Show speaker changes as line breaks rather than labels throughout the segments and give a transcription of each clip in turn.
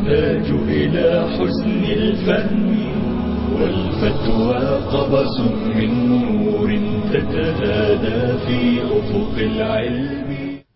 تحتاج إلى حسن الفهم والفتوى قبس من نور تتهادى في أفق العلم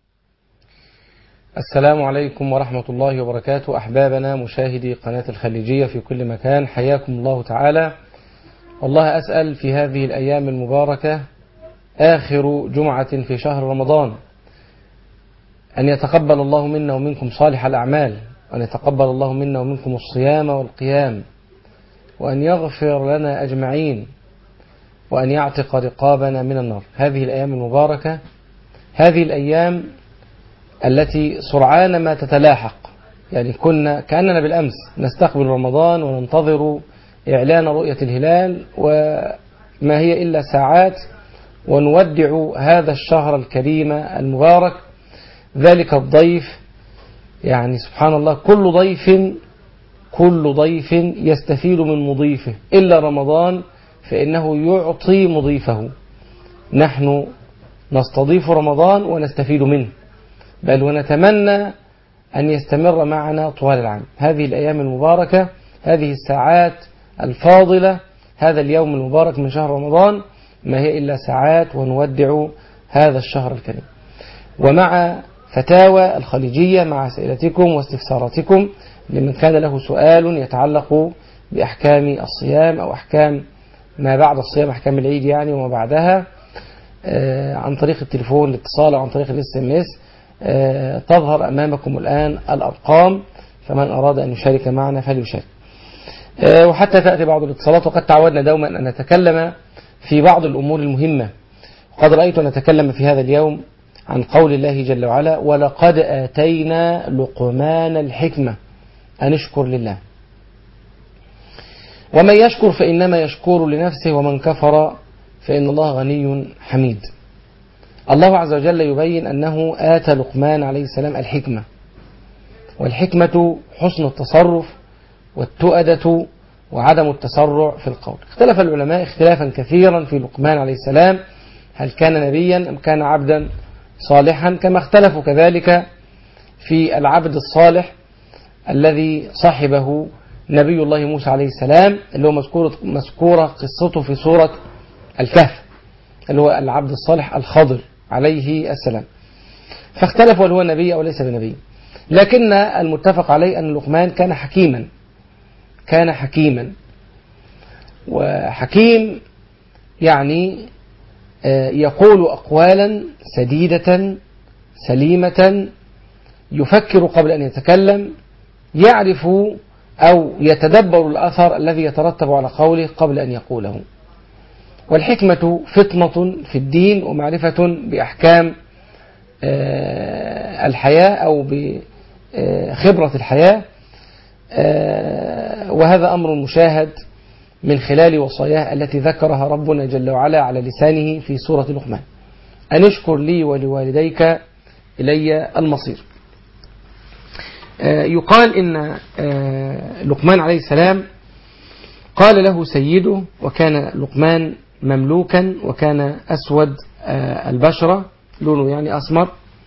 السلام عليكم ورحمة الله وبركاته أحبابنا مشاهدي قناة الخليجية في كل مكان حياكم الله تعالى والله أسأل في هذه الأيام المباركة آخر جمعة في شهر رمضان أن يتقبل الله منا ومنكم صالح الأعمال وأن يتقبل الله منا ومنكم الصيام والقيام وأن يغفر لنا أجمعين وأن يعتق رقابنا من النار هذه الأيام المباركة هذه الأيام التي سرعان ما تتلاحق يعني كنا كأننا بالأمس نستقبل رمضان وننتظر إعلان رؤية الهلال وما هي إلا ساعات ونودع هذا الشهر الكريم المبارك ذلك الضيف يعني سبحان الله كل ضيف كل ضيف يستفيد من مضيفه إلا رمضان فإنه يعطي مضيفه نحن نستضيف رمضان ونستفيد منه بل ونتمنى أن يستمر معنا طوال العام هذه الأيام المباركة هذه الساعات الفاضلة هذا اليوم المبارك من شهر رمضان ما هي إلا ساعات ونودع هذا الشهر الكريم ومع فتاوى الخليجية مع أسئلتكم واستفساراتكم لمن كان له سؤال يتعلق بأحكام الصيام أو أحكام ما بعد الصيام أحكام العيد يعني وما بعدها عن طريق التليفون الاتصال أو عن طريق الاس ام اس تظهر أمامكم الآن الأرقام فمن أراد أن يشارك معنا فليشارك وحتى تأتي بعض الاتصالات وقد تعودنا دوما أن نتكلم في بعض الأمور المهمة وقد رأيت أن نتكلم في هذا اليوم عن قول الله جل وعلا ولقد آتينا لقمان الحكمة أن اشكر لله ومن يشكر فإنما يشكر لنفسه ومن كفر فإن الله غني حميد الله عز وجل يبين أنه آتى لقمان عليه السلام الحكمة والحكمة حسن التصرف والتؤدة وعدم التسرع في القول اختلف العلماء اختلافا كثيرا في لقمان عليه السلام هل كان نبيا أم كان عبدا صالحا كما اختلفوا كذلك في العبد الصالح الذي صاحبه نبي الله موسى عليه السلام اللي هو مذكورة, مذكورة قصته في سورة الكهف اللي هو العبد الصالح الخضر عليه السلام فاختلفوا هل هو نبي أو ليس بنبي لكن المتفق عليه أن لقمان كان حكيما كان حكيما وحكيم يعني يقول أقوالا سديدة سليمة يفكر قبل أن يتكلم يعرف أو يتدبر الأثر الذي يترتب على قوله قبل أن يقوله والحكمة فطنة في الدين ومعرفة بأحكام الحياة أو بخبرة الحياة وهذا أمر مشاهد من خلال وصاياه التي ذكرها ربنا جل وعلا على لسانه في سورة لقمان أن اشكر لي ولوالديك إلي المصير يقال إن لقمان عليه السلام قال له سيده وكان لقمان مملوكا وكان أسود البشرة لونه يعني أسمر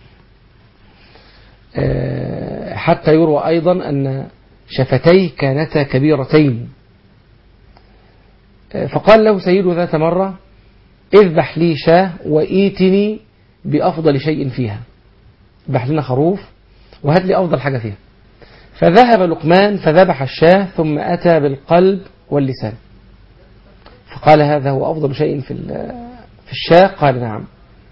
حتى يروى أيضا أن شفتيه كانتا كبيرتين فقال له سيده ذات مرة اذبح لي شاه وإيتني بأفضل شيء فيها اذبح لنا خروف وهات لي أفضل حاجة فيها فذهب لقمان فذبح الشاه ثم أتى بالقلب واللسان فقال هذا هو أفضل شيء في في الشاه قال نعم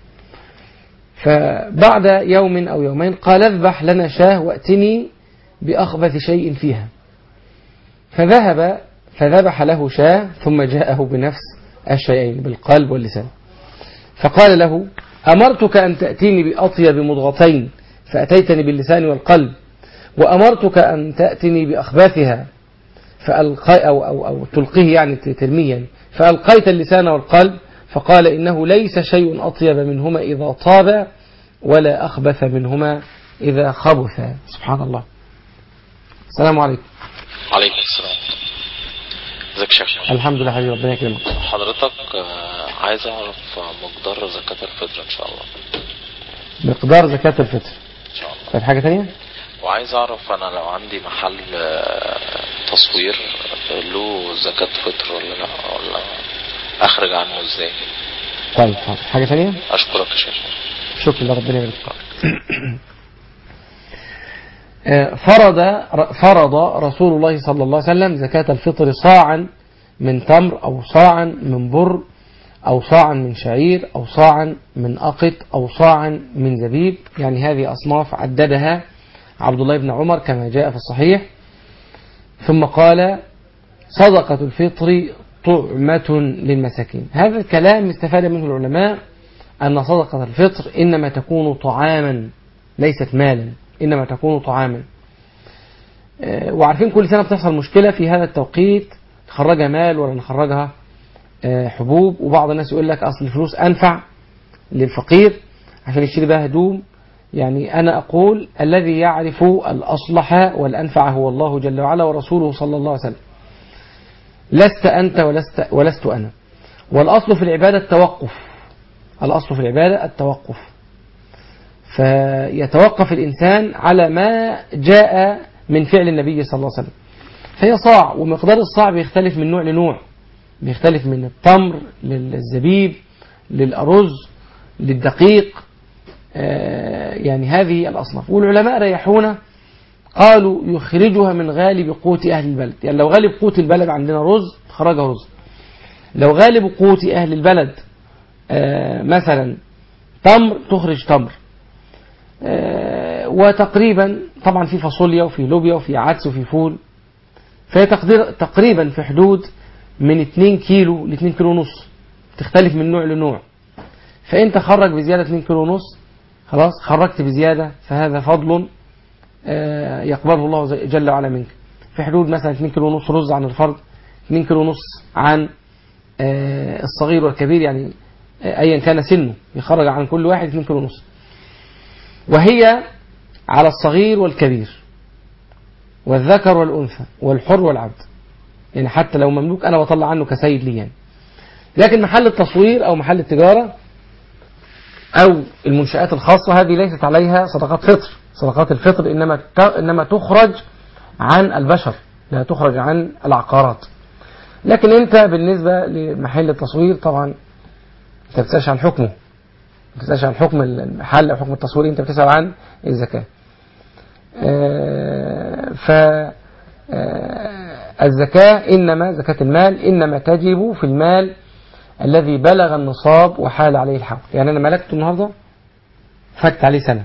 فبعد يوم أو يومين قال اذبح لنا شاه وأتني بأخبث شيء فيها فذهب فذبح له شاه ثم جاءه بنفس الشيئين بالقلب واللسان فقال له أمرتك أن تأتيني بأطيب مضغتين فأتيتني باللسان والقلب وأمرتك أن تأتني بأخباثها فألقي أو, أو, أو تلقيه يعني ترميا فألقيت اللسان والقلب فقال إنه ليس شيء أطيب منهما إذا طاب ولا أخبث منهما إذا خبث سبحان الله السلام عليكم
عليكم السلام ازيك يا شيخ
الحمد لله حبيبي ربنا يكرمك
حضرتك آه، عايز اعرف مقدار زكاة الفطر ان شاء الله
مقدار زكاة الفطر
ان شاء الله
طيب حاجة ثانية
وعايز اعرف انا لو عندي محل آه، تصوير له زكاة فطر ولا لا ولا اخرج عنه ازاي
طيب حاضر. حاجة ثانية
اشكرك يا شيخ
شكرا لله ربنا يبارك فيك. آه، فرض فرض رسول الله صلى الله عليه وسلم زكاة الفطر صاعا من تمر أو صاعا من بر أو صاعا من شعير أو صاعا من أقط أو صاعا من زبيب يعني هذه أصناف عددها عبد الله بن عمر كما جاء في الصحيح ثم قال صدقة الفطر طعمة للمساكين هذا الكلام استفاد منه العلماء أن صدقة الفطر إنما تكون طعاما ليست مالا إنما تكون طعاما آه، وعارفين كل سنة بتحصل مشكلة في هذا التوقيت نخرجها مال ولا نخرجها آه، حبوب وبعض الناس يقول لك أصل الفلوس أنفع للفقير عشان يشتري بها هدوم يعني أنا أقول الذي يعرف الأصلح والأنفع هو الله جل وعلا ورسوله صلى الله عليه وسلم لست أنت ولست, ولست أنا والأصل في العبادة التوقف الأصل في العبادة التوقف فيتوقف الإنسان على ما جاء من فعل النبي صلى الله عليه وسلم فهي صاع ومقدار الصاع بيختلف من نوع لنوع بيختلف من التمر للزبيب للأرز للدقيق آه، يعني هذه الأصناف والعلماء ريحونا قالوا يخرجها من غالب قوت أهل البلد يعني لو غالب قوت البلد عندنا رز خرجها رز لو غالب قوت أهل البلد آه، مثلا تمر تخرج تمر آه، وتقريبا طبعا في فاصوليا وفي لوبيا وفي عدس وفي فول فهي تقدير تقريبا في حدود من 2 كيلو ل 2 كيلو ونص تختلف من نوع لنوع فانت خرج بزياده 2 كيلو ونص خلاص خرجت بزياده فهذا فضل آه، يقبله الله زي- جل وعلا منك في حدود مثلا 2 كيلو ونص رز عن الفرد 2 كيلو ونص عن آه، الصغير والكبير يعني آه، ايا كان سنه يخرج عن كل واحد 2 كيلو ونص وهي على الصغير والكبير والذكر والأنثى والحر والعبد يعني حتى لو مملوك أنا بطلع عنه كسيد لي يعني لكن محل التصوير أو محل التجارة أو المنشآت الخاصة هذه ليست عليها صدقات فطر صدقات الفطر إنما ت- إنما تخرج عن البشر لا تخرج عن العقارات لكن أنت بالنسبة لمحل التصوير طبعا أنت بتسألش عن حكمه ما بتسألش عن حكم المحل أو حكم التصوير أنت بتسأل عن الزكاة آه، ف آه، الزكاة إنما زكاة المال إنما تجب في المال الذي بلغ النصاب وحال عليه الحول يعني أنا ملكته النهاردة فات عليه سنة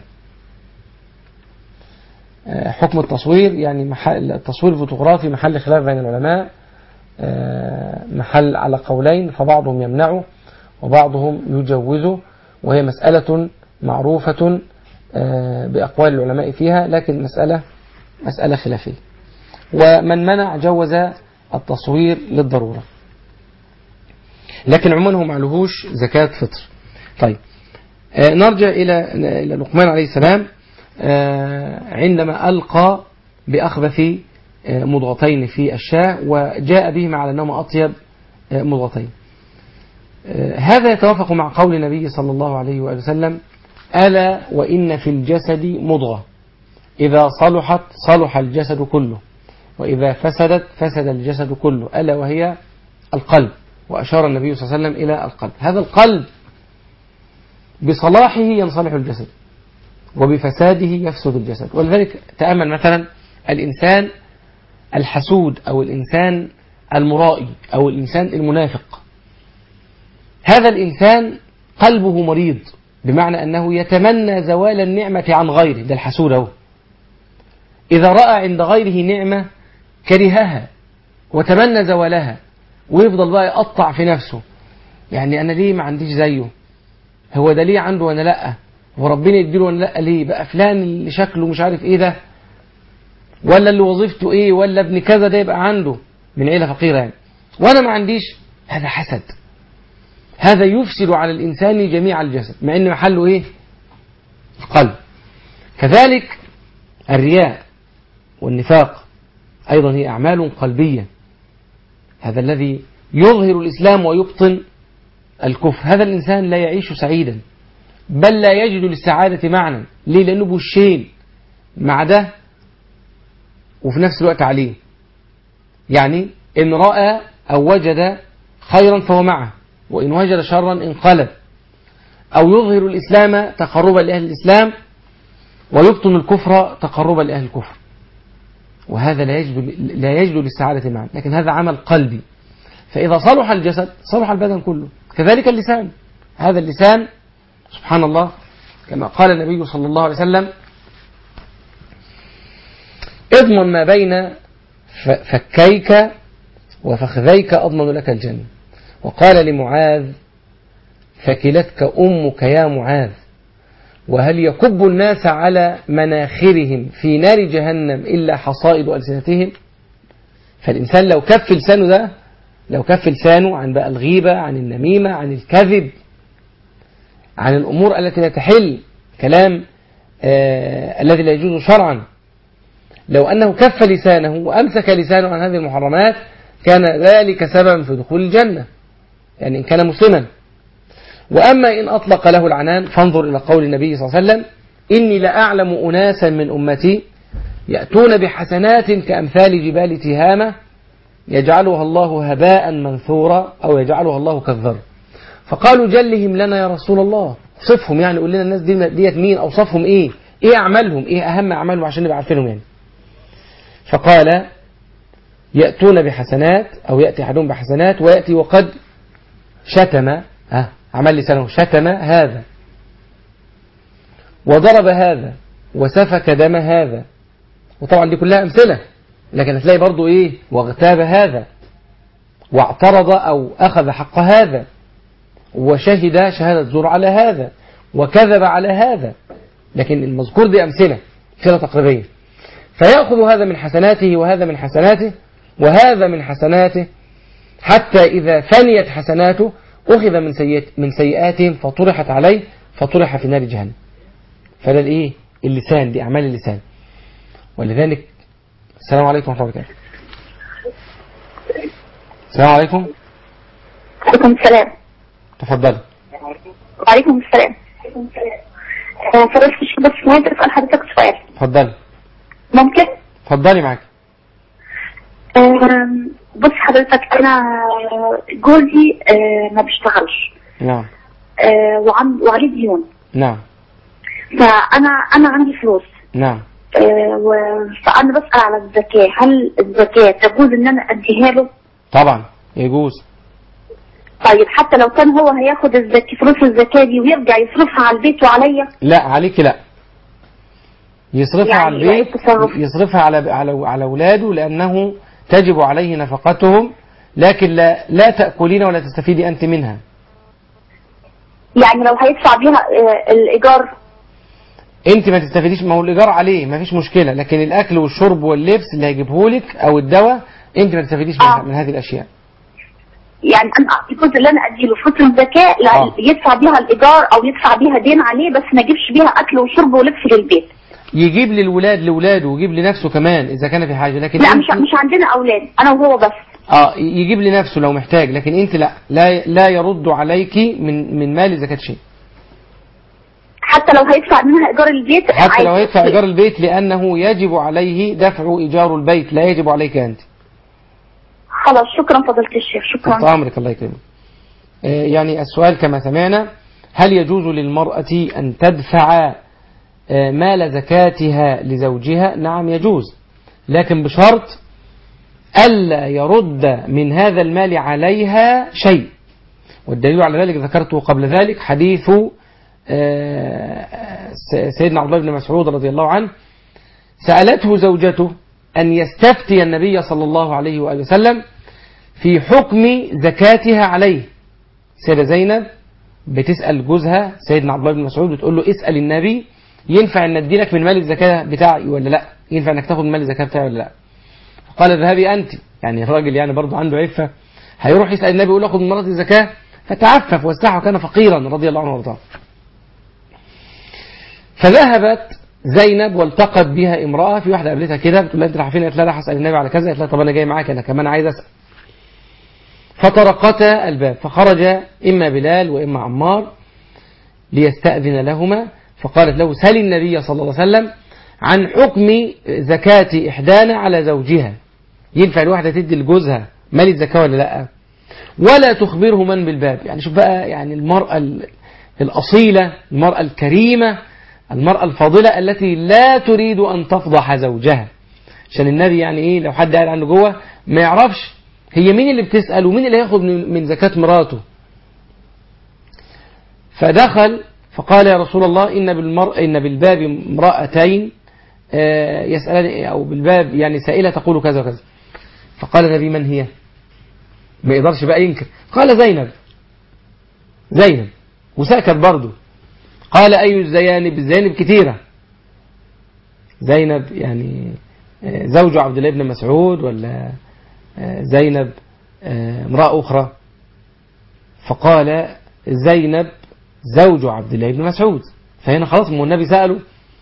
آه، حكم التصوير يعني محل التصوير الفوتوغرافي محل خلاف بين العلماء آه، محل على قولين فبعضهم يمنعه وبعضهم يجوزه وهي مسألة معروفة آه، بأقوال العلماء فيها لكن مسألة مسألة خلافية ومن منع جوز التصوير للضرورة لكن عموما هو معلهوش زكاة فطر طيب آه، نرجع إلى إلى لقمان عليه السلام آه، عندما ألقى بأخبث آه، مضغتين في الشاة وجاء بهما على أنهما أطيب آه، مضغتين آه، هذا يتوافق مع قول النبي صلى الله عليه وآله وسلم ألا وإن في الجسد مضغة إذا صلحت صلح الجسد كله وإذا فسدت فسد الجسد كله ألا وهي القلب وأشار النبي صلى الله عليه وسلم إلى القلب هذا القلب بصلاحه ينصلح الجسد وبفساده يفسد الجسد ولذلك تأمل مثلا الإنسان الحسود أو الإنسان المرائي أو الإنسان المنافق هذا الإنسان قلبه مريض بمعنى أنه يتمنى زوال النعمة عن غيره ده الحسود أهو إذا رأى عند غيره نعمة كرهها وتمنى زوالها ويفضل بقى يقطع في نفسه يعني أنا ليه ما عنديش زيه هو ده ليه عنده وأنا لأ وربنا يديله وأنا لأ ليه بقى فلان اللي شكله مش عارف إيه ده ولا اللي وظيفته إيه ولا ابن كذا ده يبقى عنده من عيلة فقيرة يعني وأنا ما عنديش هذا حسد هذا يفسد على الإنسان جميع الجسد مع أن محله إيه القلب كذلك الرياء والنفاق أيضا هي أعمال قلبية هذا الذي يظهر الإسلام ويبطن الكفر هذا الإنسان لا يعيش سعيدا بل لا يجد للسعادة معنى ليه لأنه بوشين مع ده وفي نفس الوقت عليه يعني إن رأى أو وجد خيرا فهو معه وإن وجد شرا انقلب أو يظهر الإسلام تقربا لأهل الإسلام ويبطن الكفر تقربا لأهل الكفر وهذا لا يجلو, لا يجلو للسعادة معا لكن هذا عمل قلبي فإذا صلح الجسد صلح البدن كله كذلك اللسان هذا اللسان سبحان الله كما قال النبي صلى الله عليه وسلم اضمن ما بين فكيك وفخذيك أضمن لك الجنة وقال لمعاذ فكلتك أمك يا معاذ وهل يكب الناس على مناخرهم في نار جهنم إلا حصائد ألسنتهم فالإنسان لو كف لسانه ده لو كف لسانه عن بقى الغيبة عن النميمة عن الكذب عن الأمور التي لا تحل كلام آه الذي لا يجوز شرعا لو أنه كف لسانه وأمسك لسانه عن هذه المحرمات كان ذلك سببا في دخول الجنة يعني إن كان مسلما وأما إن أطلق له العنان فانظر إلى قول النبي صلى الله عليه وسلم إني لأعلم أناسا من أمتي يأتون بحسنات كأمثال جبال تهامة يجعلها الله هباء منثورا أو يجعلها الله كالذر فقالوا جلهم لنا يا رسول الله صفهم يعني قول لنا الناس دي ديت مين أوصفهم إيه إيه أعمالهم إيه أهم أعمالهم عشان نبقى عارفينهم يعني فقال يأتون بحسنات أو يأتي أحدهم بحسنات ويأتي وقد شتم ها عمل لسانه شتم هذا وضرب هذا وسفك دم هذا وطبعا دي كلها أمثلة لكن هتلاقي برضو إيه واغتاب هذا واعترض أو أخذ حق هذا وشهد شهادة زور على هذا وكذب على هذا لكن المذكور دي أمثلة أمثلة تقريبية فيأخذ هذا من حسناته وهذا من حسناته وهذا من حسناته حتى إذا فنيت حسناته أخذ من سيئات من سيئاتهم فطرحت عليه فطرح في نار جهنم فده الإيه اللسان دي أعمال اللسان ولذلك السلام عليكم ورحمة الله وبركاته السلام عليكم
عليكم السلام
تفضل
وعليكم السلام آه، فضلت الشيخ بس ممكن أسأل حضرتك سؤال
تفضل
ممكن؟
تفضلي معاك
آم، بص حضرتك أنا جوزي آه، ما بيشتغلش
نعم
آه، وعن وعليه ديون
نعم
فأنا أنا عندي فلوس
نعم
آه، و- فأنا بسأل على الزكاة هل الزكاة تجوز إن أنا أديها له؟
طبعا يجوز
طيب حتى لو كان هو هياخد الزكاة فلوس الزكاة دي ويرجع يصرفها على البيت وعليا
لا عليك لا يصرفها
يعني
على البيت
يبقى التصرف.
يصرفها على على على اولاده لانه تجب عليه نفقتهم لكن لا لا تاكلين ولا تستفيدي انت منها
يعني لو هيدفع بيها آه، الإيجار
انت ما تستفيديش ما هو الايجار عليه ما فيش مشكله لكن الاكل والشرب واللبس اللي هيجيبه لك او الدواء انت ما تستفيديش
آه.
من, من هذه الاشياء
يعني انا الجزء اللي انا اديله فلوس الزكاه لا
آه.
يدفع بيها الايجار او يدفع بيها دين عليه بس ما يجيبش بيها اكل وشرب ولبس للبيت
يجيب للولاد لاولاده ويجيب لنفسه كمان اذا كان في حاجه لكن
لا
انت
مش مش عندنا اولاد انا وهو بس
اه يجيب لنفسه لو محتاج لكن انت لا لا لا يرد عليك من من مال زكاه شيء
حتى لو هيدفع منها ايجار البيت
حتى لو
عادي.
يدفع ايجار البيت لانه يجب عليه دفع ايجار البيت لا يجب عليك انت
خلاص شكرا فضيله الشيخ
تحت
شكرا
امرك الله يكرمك آه، يعني السؤال كما سمعنا هل يجوز للمرأة أن تدفع آه، مال زكاتها لزوجها نعم يجوز لكن بشرط ألا يرد من هذا المال عليها شيء والدليل على ذلك ذكرته قبل ذلك حديث آه، س- سيدنا عبد الله بن مسعود رضي الله عنه سألته زوجته أن يستفتي النبي صلى الله عليه وآله وسلم في حكم زكاتها عليه سيدة زينب بتسأل جوزها سيدنا عبد الله بن مسعود بتقول له اسأل النبي ينفع ان ادي لك من مال الزكاة بتاعي ولا لا ينفع انك تاخد من مال الزكاة بتاعي ولا لا قال اذهبي انت يعني الراجل يعني برضه عنده عفة هيروح يسأل النبي يقول له اخد من مراتي الزكاة فتعفف واستحى وكان فقيرا رضي الله عنه وارضاه فذهبت زينب والتقت بها امرأة في واحدة قابلتها كده بتقول لها انت رايحة فين قالت لها رايح اسأل النبي على كذا قالت لها طب انا جاي معاك انا كمان عايز اسأل فطرقتا الباب فخرج إما بلال وإما عمار ليستأذن لهما فقالت له سل النبي صلى الله عليه وسلم عن حكم زكاة إحدانا على زوجها ينفع الواحدة تدي لجوزها مال الزكاة ولا لا ولا تخبره من بالباب يعني شوف بقى يعني المرأة ال- الأصيلة المرأة الكريمة المرأة الفاضلة التي لا تريد أن تفضح زوجها عشان النبي يعني إيه لو حد قاعد عنده جوه ما يعرفش هي مين اللي بتسأل ومين اللي هياخد من من زكاة مراته فدخل فقال يا رسول الله إن بالمرء إن بالباب امرأتين آه، يسألان أو بالباب يعني سائلة تقول كذا وكذا فقال النبي من هي ما يقدرش بقى ينكر قال زينب زينب وسكت برضه قال أي الزيانب الزيانب كتيرة زينب يعني آه، زوج عبد الله بن مسعود ولا آه، زينب آه، امرأة أخرى فقال زينب زوج عبد الله بن مسعود فهنا خلاص ما هو النبي سأله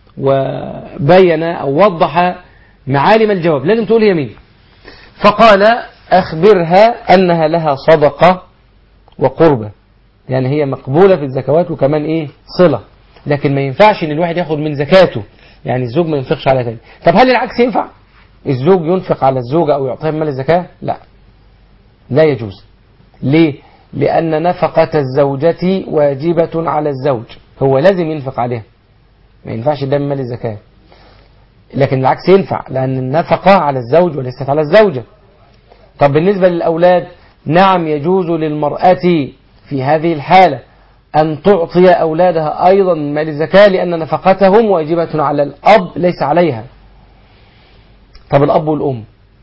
وبين أو وضح معالم الجواب لازم تقول هي مين فقال أخبرها أنها لها صدقة وقربة يعني هي مقبولة في الزكوات وكمان إيه صلة لكن ما ينفعش إن الواحد ياخد من زكاته يعني الزوج ما ينفقش على تاني طب هل العكس ينفع الزوج ينفق على الزوجة أو يعطيها مال الزكاة لا لا يجوز ليه لأن نفقة الزوجة واجبة على الزوج هو لازم ينفق عليها ما ينفعش ده من مال الزكاة لكن العكس ينفع لأن النفقة على الزوج وليست على الزوجة طب بالنسبة للأولاد نعم يجوز للمرأة في هذه الحالة أن تعطي أولادها أيضا من مال الزكاة لأن نفقتهم واجبة على الأب ليس عليها طب الأب والأم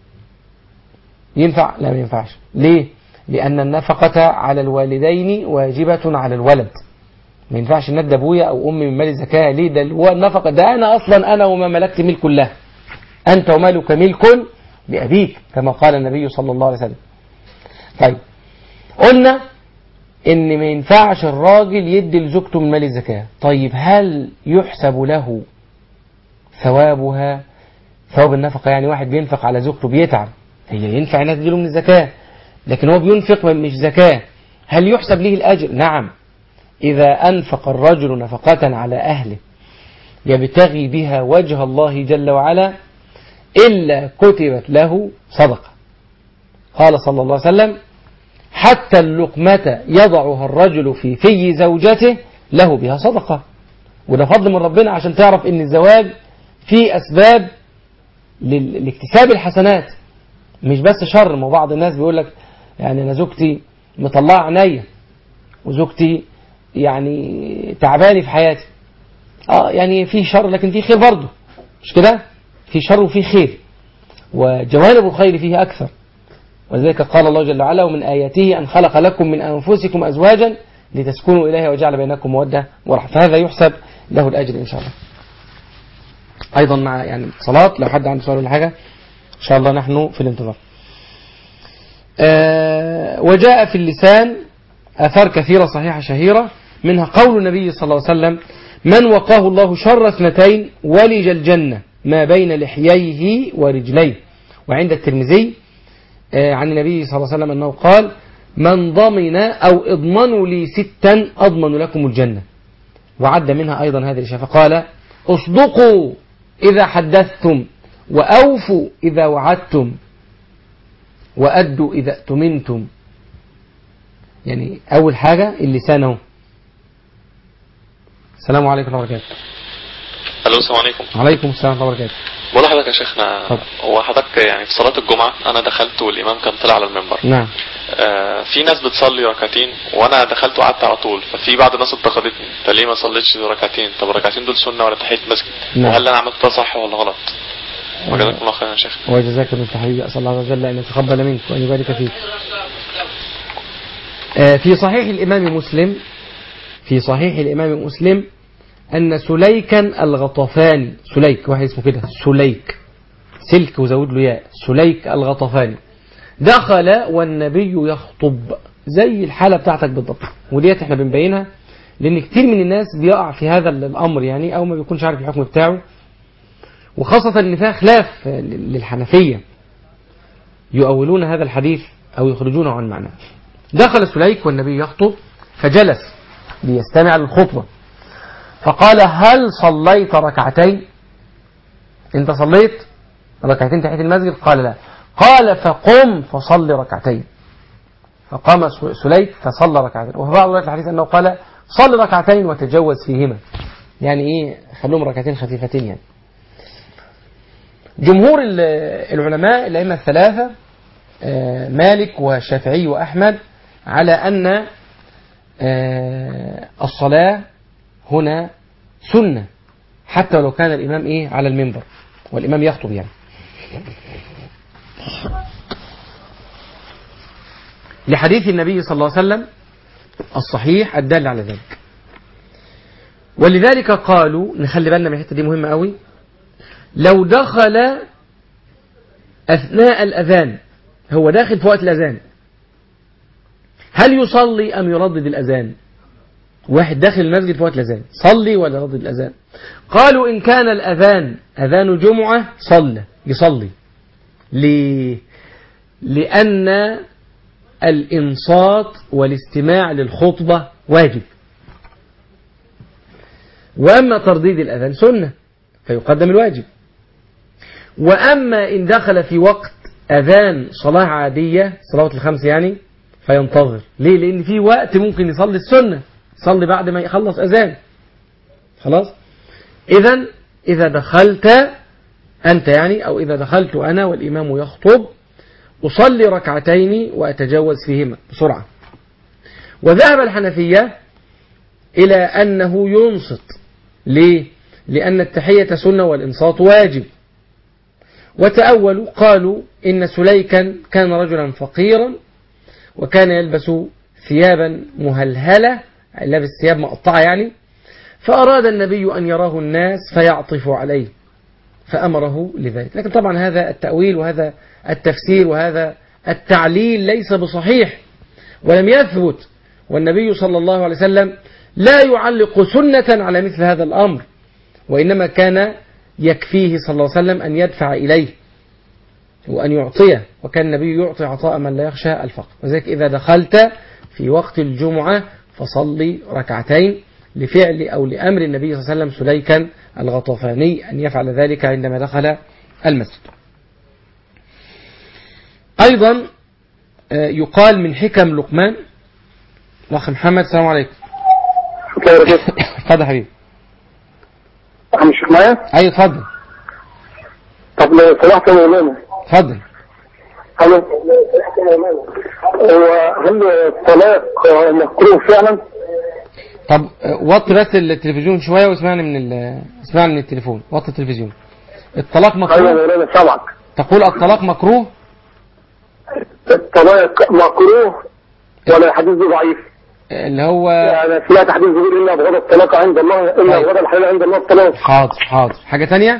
ينفع؟ لا ما ينفعش ليه؟ لأن النفقة على الوالدين واجبة على الولد ما ينفعش ندى ابويا او امي من مال الزكاه ليه ده هو النفقه ده انا اصلا انا وما ملكت ملك له انت ومالك ملك لابيك كما قال النبي صلى الله عليه وسلم طيب قلنا ان ما ينفعش الراجل يدي لزوجته من مال الزكاه طيب هل يحسب له ثوابها ثواب النفقه يعني واحد بينفق على زوجته بيتعب هي ينفع انها تديله من الزكاه لكن هو بينفق مش زكاه هل يحسب له الاجر نعم إذا أنفق الرجل نفقة على أهله يبتغي بها وجه الله جل وعلا إلا كتبت له صدقة قال صلى الله عليه وسلم حتى اللقمة يضعها الرجل في في زوجته له بها صدقة وده فضل من ربنا عشان تعرف ان الزواج فيه أسباب لل- لاكتساب الحسنات مش بس شر ما بعض الناس بيقول لك يعني أنا زوجتي مطلعة عينيا وزوجتي يعني تعباني في حياتي اه يعني في شر لكن في خير برضه مش كده في شر وفي خير وجوانب الخير فيه أكثر ولذلك قال الله جل وعلا ومن آياته أن خلق لكم من أنفسكم أزواجا لتسكنوا إليها وجعل بينكم مودة ورحمة فهذا يحسب له الأجر إن شاء الله أيضا مع يعني صلاة لو حد عنده سؤال ولا حاجة إن شاء الله نحن في الانتظار آه وجاء في اللسان آثار كثيرة صحيحة شهيرة منها قول النبي صلى الله عليه وسلم من وقاه الله شر اثنتين ولج الجنة ما بين لحييه ورجليه وعند الترمذي آه، عن النبي صلى الله عليه وسلم أنه قال من ضمن أو اضمنوا لي ستا أضمن لكم الجنة وعد منها أيضا هذه الشيء فقال اصدقوا إذا حدثتم وأوفوا إذا وعدتم وأدوا إذا اؤتمنتم يعني أول حاجة اللسان اهو السلام عليكم ورحمة الله وبركاته
الو السلام عليكم
وعليكم السلام ورحمة الله وبركاته
بقول لحضرتك يا شيخنا
اتفضل.
هو حضرتك يعني في صلاة الجمعة أنا دخلت والإمام كان طلع على المنبر
نعم
آه في ناس بتصلي ركعتين وأنا دخلت وقعدت على طول ففي بعض الناس انتقدتني أنت ليه ما صليتش ركعتين طب الركعتين دول سنة ولا تحية مسجد
نعم.
وهل أنا عملت ده صح ولا غلط وجزاكم الله خيرا يا شيخ
وجزاك الله حبيبي أسأل الله عز وجل أن يتقبل منك وأن يبارك فيك آه، في صحيح الإمام مسلم في صحيح الإمام مسلم أن سليكا الغطفاني سليك واحد اسمه كده سليك سلك وزود له ياء سليك الغطفاني دخل والنبي يخطب زي الحالة بتاعتك بالضبط وديت احنا بنبينها لأن كتير من الناس بيقع في هذا الأمر يعني أو ما بيكونش عارف الحكم بتاعه وخاصة ان فيها خلاف للحنفية يؤولون هذا الحديث أو يخرجونه عن معناه دخل سليك والنبي يخطب فجلس ليستمع للخطبة فقال هل صليت ركعتين أنت صليت ركعتين تحية المسجد قال لا قال فقم فصل ركعتين فقام سليك فصلى ركعتين وفي بعض روايات الحديث أنه قال صل ركعتين وتجوز فيهما يعني إيه خلوهم ركعتين خفيفتين يعني جمهور العلماء الأئمة الثلاثة مالك والشافعي وأحمد على أن الصلاة هنا سنة حتى لو كان الإمام إيه على المنبر والإمام يخطب يعني لحديث النبي صلى الله عليه وسلم الصحيح الدال على ذلك ولذلك قالوا نخلي بالنا من الحته دي مهمه قوي لو دخل اثناء الاذان هو داخل في وقت الاذان هل يصلي ام يردد الاذان واحد داخل المسجد في وقت الاذان صلي ولا يردد الاذان قالوا ان كان الاذان اذان جمعه صلى يصلي ليه لان الانصات والاستماع للخطبه واجب واما ترديد الاذان سنه فيقدم الواجب واما ان دخل في وقت اذان صلاه عاديه صلاه الخمس يعني فينتظر ليه لان في وقت ممكن يصلي السنه يصلي بعد ما يخلص اذان خلاص اذا اذا دخلت انت يعني او اذا دخلت انا والامام يخطب اصلي ركعتين واتجوز فيهما بسرعه وذهب الحنفيه الى انه ينصت ليه لان التحيه سنه والانصات واجب وتأولوا قالوا إن سليكا كان رجلا فقيرا وكان يلبس ثيابا مهلهلة لابس ثياب مقطعة يعني فأراد النبي أن يراه الناس فيعطف عليه فأمره لذلك لكن طبعا هذا التأويل وهذا التفسير وهذا التعليل ليس بصحيح ولم يثبت والنبي صلى الله عليه وسلم لا يعلق سنة على مثل هذا الأمر وإنما كان يكفيه صلى الله عليه وسلم أن يدفع إليه وأن يعطيه وكان النبي يعطي عطاء من لا يخشى الفقر وذلك إذا دخلت في وقت الجمعة فصلي ركعتين لفعل أو لأمر النبي صلى الله عليه وسلم سليكا الغطفاني أن يفعل ذلك عندما دخل المسجد أيضا يقال من حكم لقمان الأخ محمد السلام عليكم اتفضل حبيبي
عم الشيخ معايا؟
ايوه اتفضل
طب لو سمحت يا مولانا
اتفضل
الو هو هل الطلاق مكروه فعلا؟
طب وطي بس التلفزيون شويه واسمعني من ال... اسمعني من التليفون وطي التلفزيون الطلاق
ايوه يا
مكروه
مولانا سامعك
تقول الطلاق مكروه
الطلاق مكروه ولا الحديث ده ضعيف؟
اللي هو
انا سمعت حديث بيقول الا بغض الطلاق عند الله الا
طيب.
بغض الحلال عند الله الطلاق
حاضر حاضر حاجه تانية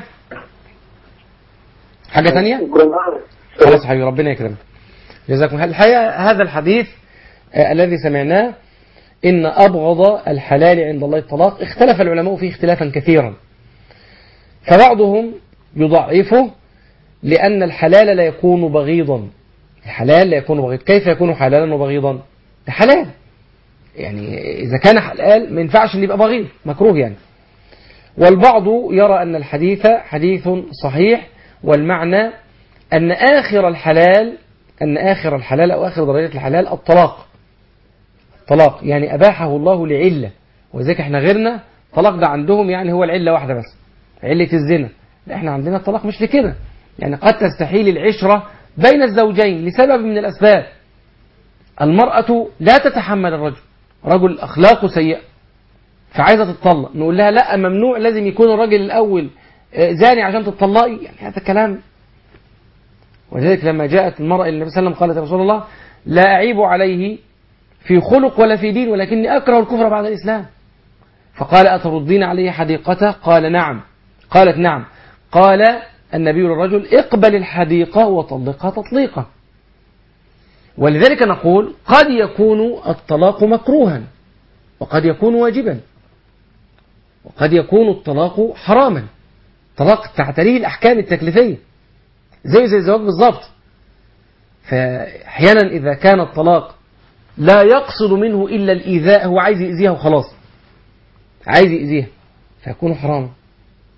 حاجه تانية خلاص يا حبيبي ربنا يكرمك جزاكم الله الحقيقه هذا الحديث آه الذي سمعناه ان ابغض الحلال عند الله الطلاق اختلف العلماء فيه اختلافا كثيرا فبعضهم يضعفه لان الحلال لا يكون بغيضا الحلال لا يكون بغيض كيف يكون حلالا وبغيضا ده حلال يعني إذا كان حلال ما ينفعش اللي يبقى بغيض مكروه يعني والبعض يرى أن الحديث حديث صحيح والمعنى أن آخر الحلال أن آخر الحلال أو آخر درجات الحلال الطلاق طلاق يعني أباحه الله لعلة وذلك احنا غيرنا طلاق ده عندهم يعني هو العلة واحدة بس علة الزنا لا احنا عندنا الطلاق مش لكده يعني قد تستحيل العشرة بين الزوجين لسبب من الأسباب المرأة لا تتحمل الرجل رجل أخلاقه سيئة فعايزة تتطلق نقول لها لا ممنوع لازم يكون الراجل الأول آه، زاني عشان تتطلقي يعني هذا كلام ولذلك لما جاءت المرأة إلى النبي صلى الله عليه وسلم قالت يا رسول الله لا أعيب عليه في خلق ولا في دين ولكني أكره الكفر بعد الإسلام فقال أتردين عليه حديقته قال نعم قالت نعم قال النبي للرجل اقبل الحديقة وطلقها تطليقا ولذلك نقول قد يكون الطلاق مكروها وقد يكون واجبا وقد يكون الطلاق حراما طلاق تعتريه الأحكام التكليفية زي زي الزواج بالظبط فأحيانا إذا كان الطلاق لا يقصد منه إلا الإيذاء هو عايز يأذيها وخلاص عايز يأذيها فيكون حراما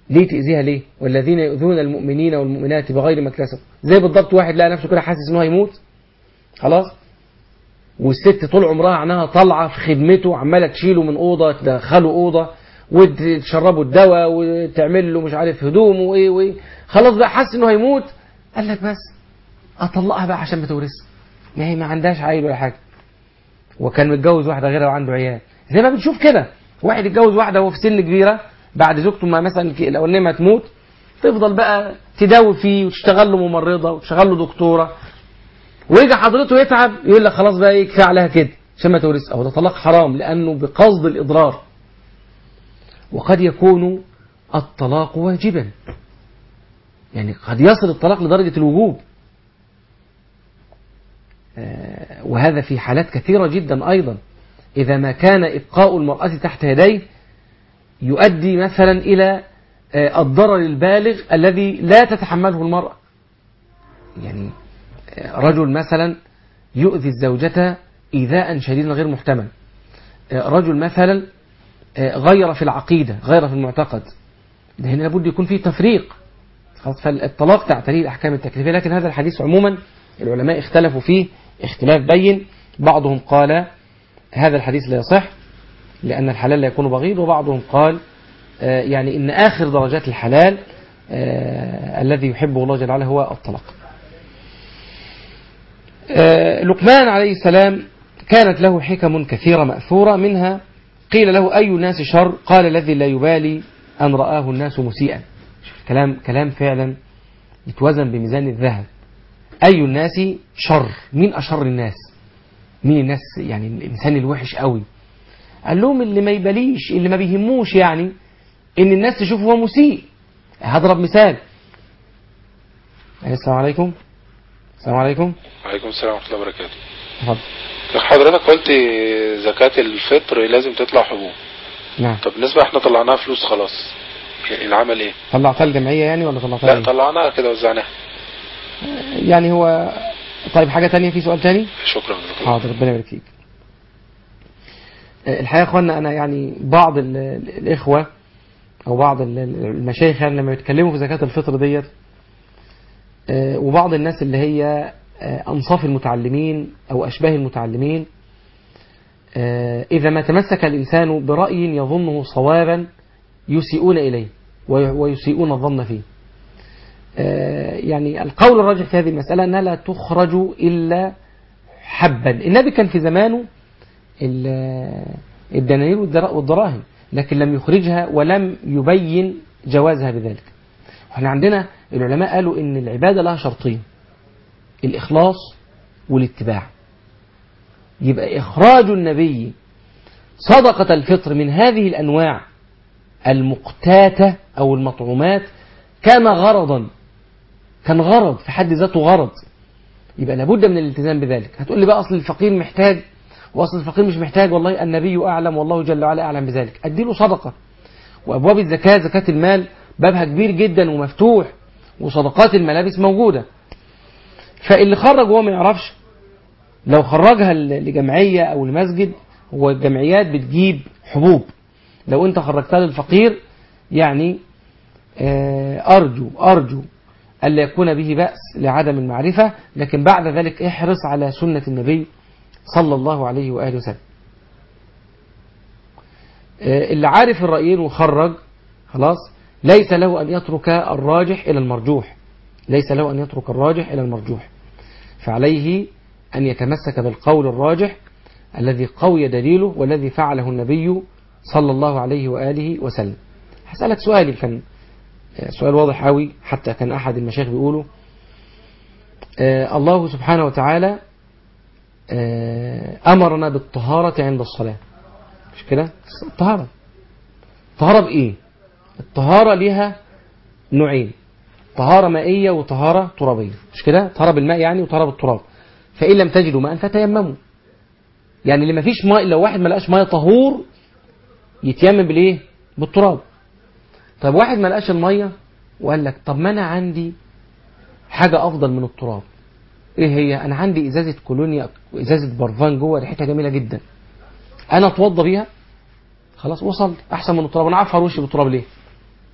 ليه تأذيها ليه والذين يؤذون المؤمنين والمؤمنات بغير ما اكتسبوا زي بالضبط واحد لقى نفسه كده حاسس ان هو هيموت خلاص والست طول عمرها عنها طالعه في خدمته عماله تشيله من اوضه تدخله اوضه وتشربه الدواء وتعمل له مش عارف هدومه وايه وايه خلاص بقى حس انه هيموت قال لك بس اطلقها بقى عشان ما تورثها ما هي ما عندهاش عيل ولا حاجه وكان متجوز واحده غيرها وعنده عيال زي ما بنشوف كده واحد يتجوز واحده وهو في سن كبيره بعد زوجته ما مثلا الاولانيه ما تموت تفضل بقى تداوي فيه وتشتغل له ممرضه وتشتغل له دكتوره ويجي حضرته يتعب يقول لك خلاص بقى ايه كفايه عليها كده عشان ما تورث او ده طلاق حرام لانه بقصد الاضرار وقد يكون الطلاق واجبا يعني قد يصل الطلاق لدرجه الوجوب آه، وهذا في حالات كثيره جدا ايضا اذا ما كان ابقاء المراه تحت يديه يؤدي مثلا الى آه، الضرر البالغ الذي لا تتحمله المراه يعني رجل مثلا يؤذي الزوجة إيذاء شديدا غير محتمل رجل مثلا غير في العقيدة غير في المعتقد ده هنا لابد يكون فيه تفريق خلاص فالطلاق تعتريه الأحكام التكليفية لكن هذا الحديث عموما العلماء اختلفوا فيه اختلاف بين بعضهم قال هذا الحديث لا يصح لأن الحلال لا يكون بغيض وبعضهم قال آه، يعني إن آخر درجات الحلال آه، الذي يحبه الله جل وعلا هو الطلاق آه، لقمان عليه السلام كانت له حكم كثيرة مأثورة منها قيل له أي الناس شر قال الذي لا يبالي أن رآه الناس مسيئا شوف كلام كلام فعلا يتوزن بميزان الذهب أي الناس شر مين أشر الناس مين الناس يعني الإنسان الوحش قوي قال لهم اللي ما يباليش اللي ما بيهموش يعني إن الناس تشوفه هو مسيء هضرب مثال السلام عليكم السلام عليكم
وعليكم السلام ورحمة الله وبركاته
اتفضل
حضرتك قلت زكاة الفطر لازم تطلع حبوب
نعم
طب بالنسبة احنا طلعناها فلوس خلاص يعني العمل ايه
طلعتها الجمعية يعني ولا طلعتها
لا
إيه؟
طلعناها كده وزعناها
يعني هو طيب حاجة تانية في سؤال تاني
شكرا جزاك الله
حاضر ربنا يبارك فيك آه، الحقيقة يا اخوانا انا يعني بعض ال- ال- الاخوة او بعض ال- ال- المشايخ يعني لما يتكلموا في زكاة الفطر ديت آه، وبعض الناس اللي هي آه، انصاف المتعلمين او اشباه المتعلمين آه، اذا ما تمسك الانسان برأي يظنه صوابا يسيئون اليه وي- ويسيئون الظن فيه آه، يعني القول الراجح في هذه المسألة أنها لا تخرج إلا حبا النبي كان في زمانه ال- الدنانير والدرا- والدراهم لكن لم يخرجها ولم يبين جوازها بذلك احنا عندنا العلماء قالوا ان العبادة لها شرطين الإخلاص والاتباع يبقى إخراج النبي صدقة الفطر من هذه الأنواع المقتاتة أو المطعومات كان غرضا كان غرض في حد ذاته غرض يبقى لابد من الالتزام بذلك هتقول لي بقى أصل الفقير محتاج وأصل الفقير مش محتاج والله النبي أعلم والله جل وعلا أعلم بذلك أديله صدقة وأبواب الزكاة زكاة المال بابها كبير جدا ومفتوح وصدقات الملابس موجودة فاللي خرج وهو ما يعرفش لو خرجها ل- لجمعية أو لمسجد هو الجمعيات بتجيب حبوب لو أنت خرجتها للفقير يعني آه، أرجو أرجو ألا يكون به بأس لعدم المعرفة لكن بعد ذلك احرص على سنة النبي صلى الله عليه وآله وسلم آه، اللي عارف الرأيين وخرج خلاص ليس له أن يترك الراجح إلى المرجوح ليس له أن يترك الراجح إلى المرجوح فعليه أن يتمسك بالقول الراجح الذي قوي دليله والذي فعله النبي صلى الله عليه وآله وسلم هسألك سؤال كان سؤال واضح قوي حتى كان أحد المشايخ بيقوله آه الله سبحانه وتعالى آه أمرنا بالطهارة عند الصلاة مش كده الطهارة طهارة بإيه الطهارة ليها نوعين طهارة مائية وطهارة ترابية مش كده طهارة بالماء يعني وطهارة بالتراب فإن لم تجدوا ماء فتيمموا يعني اللي ما فيش ماء لو واحد ما لقاش ماء طهور يتيمم بالايه بالتراب طب واحد ما لقاش الميه وقال لك طب ما انا عندي حاجه افضل من التراب ايه هي انا عندي ازازه كولونيا وازازه برفان جوه ريحتها جميله جدا انا اتوضى بيها خلاص وصلت احسن من التراب انا عارف هروش بالتراب ليه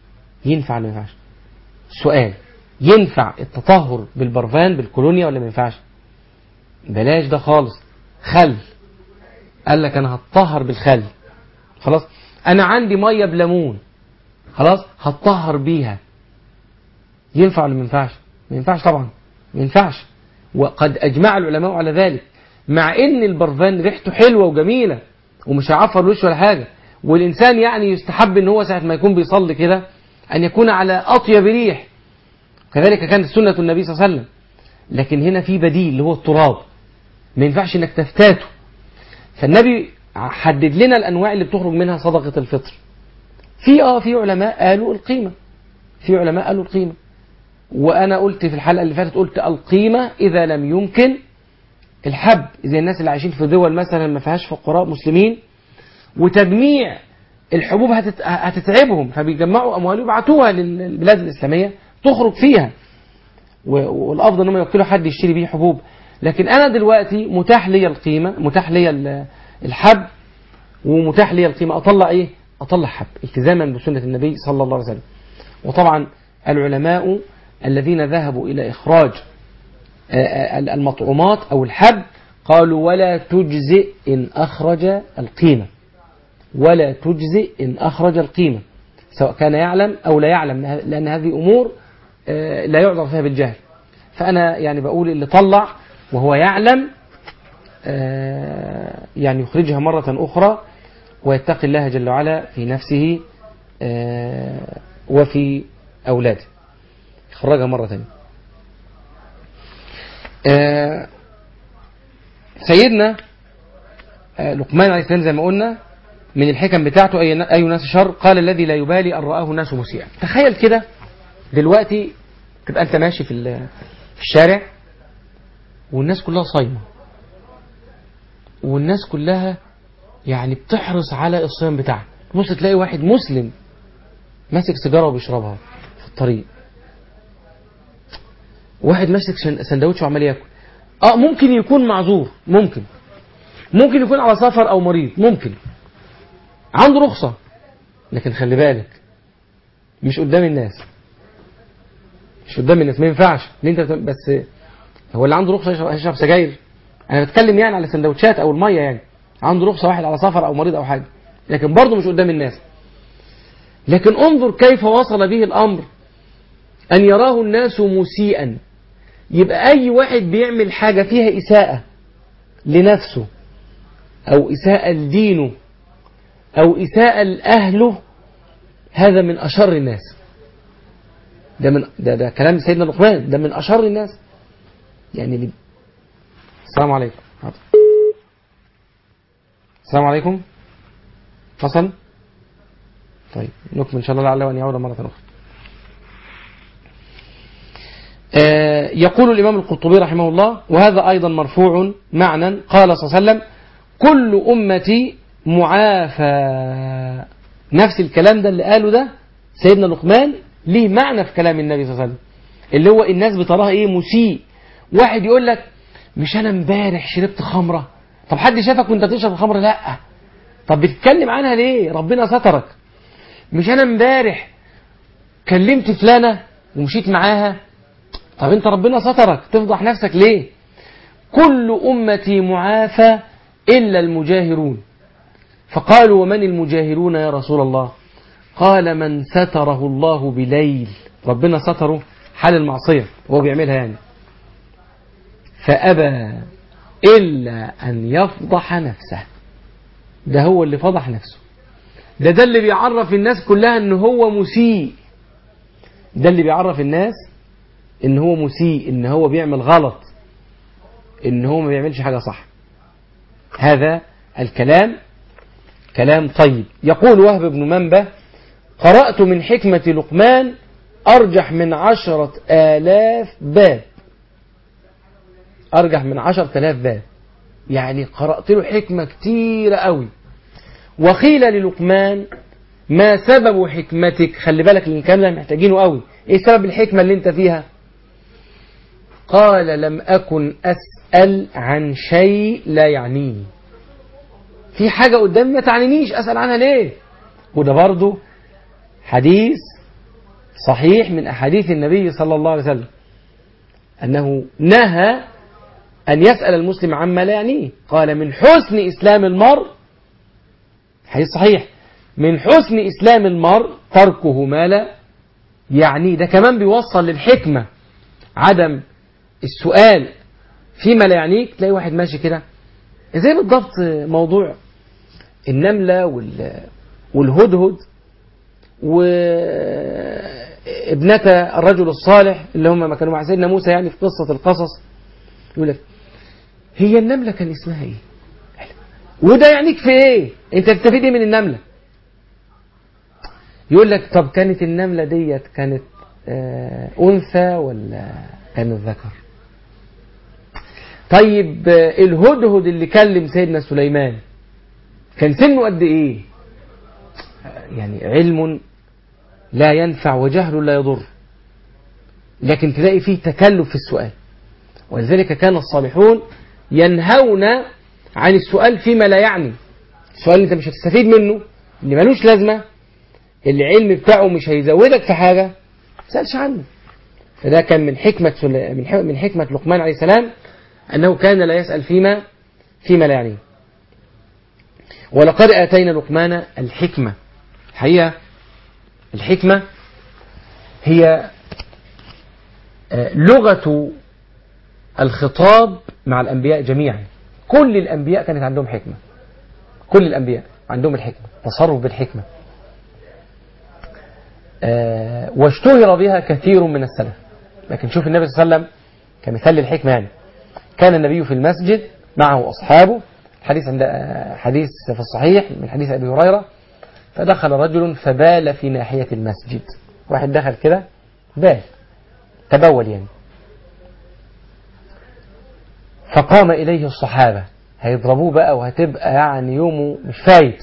ينفع ولا ما ينفعش سؤال ينفع التطهر بالبرفان بالكولونيا ولا ما ينفعش بلاش ده خالص خل قال لك انا هتطهر بالخل خلاص انا عندي ميه بليمون خلاص هتطهر بيها ينفع ولا ما ينفعش ما ينفعش طبعا ما ينفعش وقد اجمع العلماء على ذلك مع ان البرفان ريحته حلوه وجميله ومش هيعفر وشه ولا حاجه والانسان يعني يستحب ان هو ساعه ما يكون بيصلي كده ان يكون على اطيب ريح كذلك كانت سنه النبي صلى الله عليه وسلم لكن هنا في بديل اللي هو التراب ما ينفعش انك تفتاته فالنبي حدد لنا الانواع اللي بتخرج منها صدقه الفطر في اه في علماء قالوا القيمه في علماء قالوا القيمه وانا قلت في الحلقه اللي فاتت قلت القيمه اذا لم يمكن الحب زي الناس اللي عايشين في دول مثلا ما فيهاش فقراء مسلمين وتجميع الحبوب هتت... هتتعبهم فبيجمعوا اموال ويبعتوها للبلاد الاسلاميه تخرج فيها و... والافضل انهم يوكلوا حد يشتري بيه حبوب لكن انا دلوقتي متاح لي القيمه متاح لي ال- الحب ومتاح لي القيمه اطلع ايه اطلع حب التزاما بسنه النبي صلى الله عليه وسلم وطبعا العلماء الذين ذهبوا الى اخراج آه، آه، المطعومات او الحب قالوا ولا تجزئ ان اخرج القيمه ولا تجزئ ان اخرج القيمه سواء كان يعلم او لا يعلم لان هذه امور آه، لا يعذر فيها بالجهل فانا يعني بقول اللي طلع وهو يعلم آه، يعني يخرجها مرة أخرى ويتقي الله جل وعلا في نفسه آه، وفي أولاده يخرجها مرة ثانية آه، سيدنا آه، لقمان عليه السلام زي ما قلنا من الحكم بتاعته أي أي ناس شر قال الذي لا يبالي أن رآه الناس مسيئا تخيل كده دلوقتي تبقى أنت ماشي في ال- في الشارع والناس كلها صايمة والناس كلها يعني بتحرص على الصيام بتاعها بص تلاقي واحد مسلم ماسك سيجارة وبيشربها في الطريق واحد ماسك شن- سندوتش وعمال ياكل اه ممكن يكون معذور ممكن ممكن يكون على سفر او مريض ممكن عنده رخصة لكن خلي بالك مش قدام الناس مش قدام الناس ما ينفعش ليه انت بت- بس هو اللي عنده رخصة يشرب, يشرب سجاير انا بتكلم يعني على السندوتشات او المية يعني عنده رخصة واحد على سفر او مريض او حاجة لكن برضه مش قدام الناس لكن انظر كيف وصل به الامر ان يراه الناس مسيئا يبقى اي واحد بيعمل حاجة فيها اساءة لنفسه او اساءة لدينه او اساءة لاهله هذا من اشر الناس ده من ده, ده كلام سيدنا لقمان ده من اشر الناس يعني اللي السلام عليكم حاضر. السلام عليكم فصل طيب نكمل ان شاء الله لعله ان يعود مره اخرى آه، يقول الإمام القرطبي رحمه الله وهذا أيضا مرفوع معنى قال صلى الله عليه وسلم كل أمتي معافى نفس الكلام ده اللي قاله ده سيدنا لقمان ليه معنى في كلام النبي صلى الله عليه وسلم اللي هو الناس بتراها ايه مسيء واحد يقول لك مش انا امبارح شربت خمره طب حد شافك وانت بتشرب خمره لا طب بتتكلم عنها ليه ربنا سترك مش انا امبارح كلمت فلانه ومشيت معاها طب انت ربنا سترك تفضح نفسك ليه كل امتي معافى الا المجاهرون فقالوا ومن المجاهرون يا رسول الله قال من ستره الله بليل ربنا ستره حال المعصية وهو بيعملها يعني فأبى إلا أن يفضح نفسه ده هو اللي فضح نفسه ده ده اللي بيعرف الناس كلها ان هو مسيء ده اللي بيعرف الناس ان هو مسيء ان هو بيعمل غلط ان هو ما بيعملش حاجة صح هذا الكلام كلام طيب يقول وهب بن منبه قرأت من حكمة لقمان أرجح من عشرة آلاف باب أرجح من عشرة آلاف باب يعني قرأت له حكمة كتيرة قوي وقيل للقمان ما سبب حكمتك خلي بالك لان الكلام ده محتاجينه قوي ايه سبب الحكمة اللي انت فيها قال لم أكن أسأل عن شيء لا يعنيني في حاجة قدامي ما تعنينيش أسأل عنها ليه وده برضو حديث صحيح من أحاديث النبي صلى الله عليه وسلم أنه نهى أن يسأل المسلم عما لا يعنيه قال من حسن إسلام المرء حديث صحيح من حسن إسلام المرء تركه ما لا يعني ده كمان بيوصل للحكمة عدم السؤال فيما لا يعنيك تلاقي واحد ماشي كده زي بالضبط موضوع النملة وال والهدهد وابنة الرجل الصالح اللي هم ما كانوا مع سيدنا موسى يعني في قصة القصص يقول لك هي النملة كان اسمها ايه وده يعنيك في ايه انت تستفيد ايه من النملة يقول لك طب كانت النملة ديت كانت آه أنثى ولا كانت ذكر طيب آه الهدهد اللي كلم سيدنا سليمان كان سنه قد ايه يعني علم لا ينفع وجهل لا يضر لكن تلاقي فيه تكلف في السؤال ولذلك كان الصالحون ينهون عن السؤال فيما لا يعني السؤال اللي انت مش هتستفيد منه اللي ملوش لازمة العلم بتاعه مش هيزودك في حاجة ما تسألش عنه فده كان من حكمة من من حكمة لقمان عليه السلام أنه كان لا يسأل فيما فيما لا يعنيه ولقد آتينا لقمان الحكمة الحقيقة الحكمة هي لغة الخطاب مع الأنبياء جميعا كل الأنبياء كانت عندهم حكمة كل الأنبياء عندهم الحكمة تصرف بالحكمة واشتهر بها كثير من السلف لكن شوف النبي صلى الله عليه وسلم كمثال للحكمة يعني كان النبي في المسجد معه أصحابه حديث عند حديث في الصحيح من حديث أبي هريرة فدخل رجل فبال في ناحية المسجد واحد دخل كده بال تبول يعني فقام إليه الصحابة هيضربوه بقى وهتبقى يعني يومه مش فايت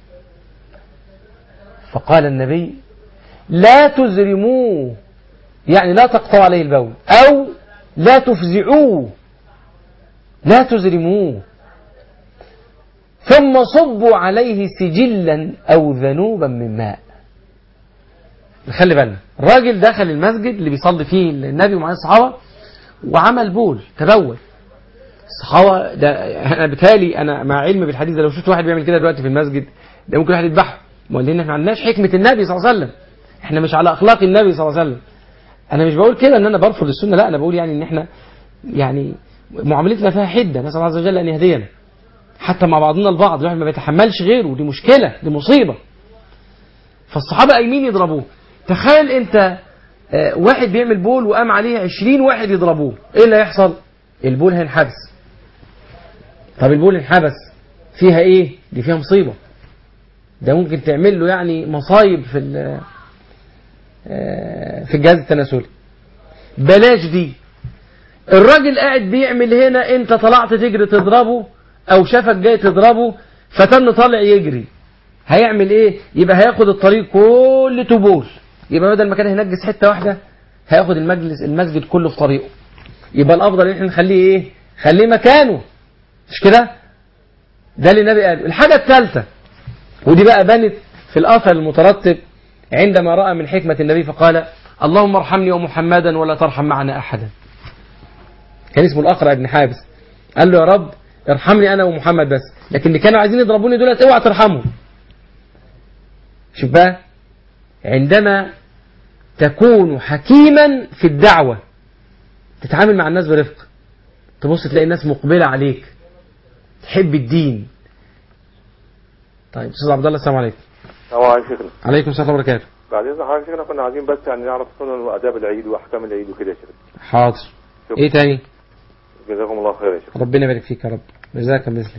فقال النبي لا تزرموه يعني لا تقطعوا عليه البول أو لا تفزعوه لا تزرموه ثم صبوا عليه سجلا أو ذنوبا من ماء خلي بالنا الراجل دخل المسجد اللي بيصلي فيه النبي ومعاه الصحابة وعمل بول تبول الصحابة ده أنا بتالي أنا مع علم بالحديث ده لو شفت واحد بيعمل كده دلوقتي في المسجد ده ممكن واحد يذبحه ما لأن احنا ما عندناش حكمة النبي صلى الله عليه وسلم احنا مش على أخلاق النبي صلى الله عليه وسلم أنا مش بقول كده إن أنا برفض السنة لا أنا بقول يعني إن احنا يعني معاملتنا فيها حدة نسأل الله عز وجل أن يهدينا حتى مع بعضنا البعض الواحد ما بيتحملش غيره دي مشكلة دي مصيبة فالصحابة قايمين يضربوه تخيل انت اه واحد بيعمل بول وقام عليه عشرين واحد يضربوه ايه اللي هيحصل البول هينحبس طب البول انحبس فيها ايه دي فيها مصيبة ده ممكن تعمل له يعني مصايب في اه في الجهاز التناسلي بلاش دي الراجل قاعد بيعمل هنا انت طلعت تجري تضربه او شافك جاي تضربه فتن طالع يجري هيعمل ايه يبقى هياخد الطريق كل تبول يبقى بدل ما كان هينجس حته واحده هياخد المجلس المسجد كله في طريقه يبقى الافضل ان احنا نخليه ايه خليه مكانه مش كده ده اللي النبي قاله الحاجه الثالثه ودي بقى بانت في الاثر المترتب عندما راى من حكمه النبي فقال اللهم ارحمني ومحمدا ولا ترحم معنا احدا كان اسمه الاقرع بن حابس قال له يا رب ارحمني انا ومحمد بس لكن اللي كانوا عايزين يضربوني دولت اوعى ترحمهم شوف بقى عندما تكون حكيما في الدعوة تتعامل مع الناس برفق تبص تلاقي الناس مقبلة عليك تحب الدين طيب استاذ عبد الله السلام عليكم
السلام عليكم شيخنا
عليكم السلام وبركاته
بعد اذن حضرتك شيخنا كنا عايزين بس يعني نعرف سنن واداب العيد واحكام العيد وكده يا شيخنا
حاضر
شكرا.
ايه تاني
جزاكم الله خير يا شيخ
ربنا يبارك فيك يا رب جزاك مثلي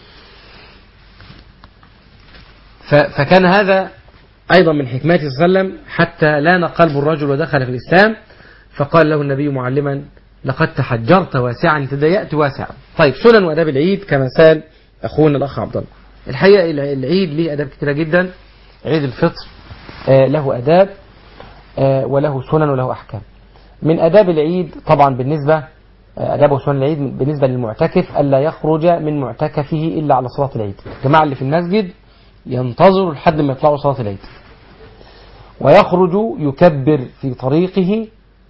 ف- فكان هذا أيضا من حكمته صلى الله عليه وسلم حتى لان قلب الرجل ودخل في الإسلام فقال له النبي معلما لقد تحجرت واسعا تضيأت واسعا طيب سنن وآداب العيد كما سال أخونا الأخ عبد الله الحقيقة الع- العيد ليه آداب كثيرة جدا عيد الفطر آه، له آداب آه، وله سنن وله أحكام من آداب العيد طبعا بالنسبة آه، آداب وسنن العيد بالنسبة للمعتكف ألا يخرج من معتكفه إلا على صلاة العيد الجماعة اللي في المسجد ينتظروا لحد ما يطلعوا صلاة العيد ويخرج يكبر في طريقه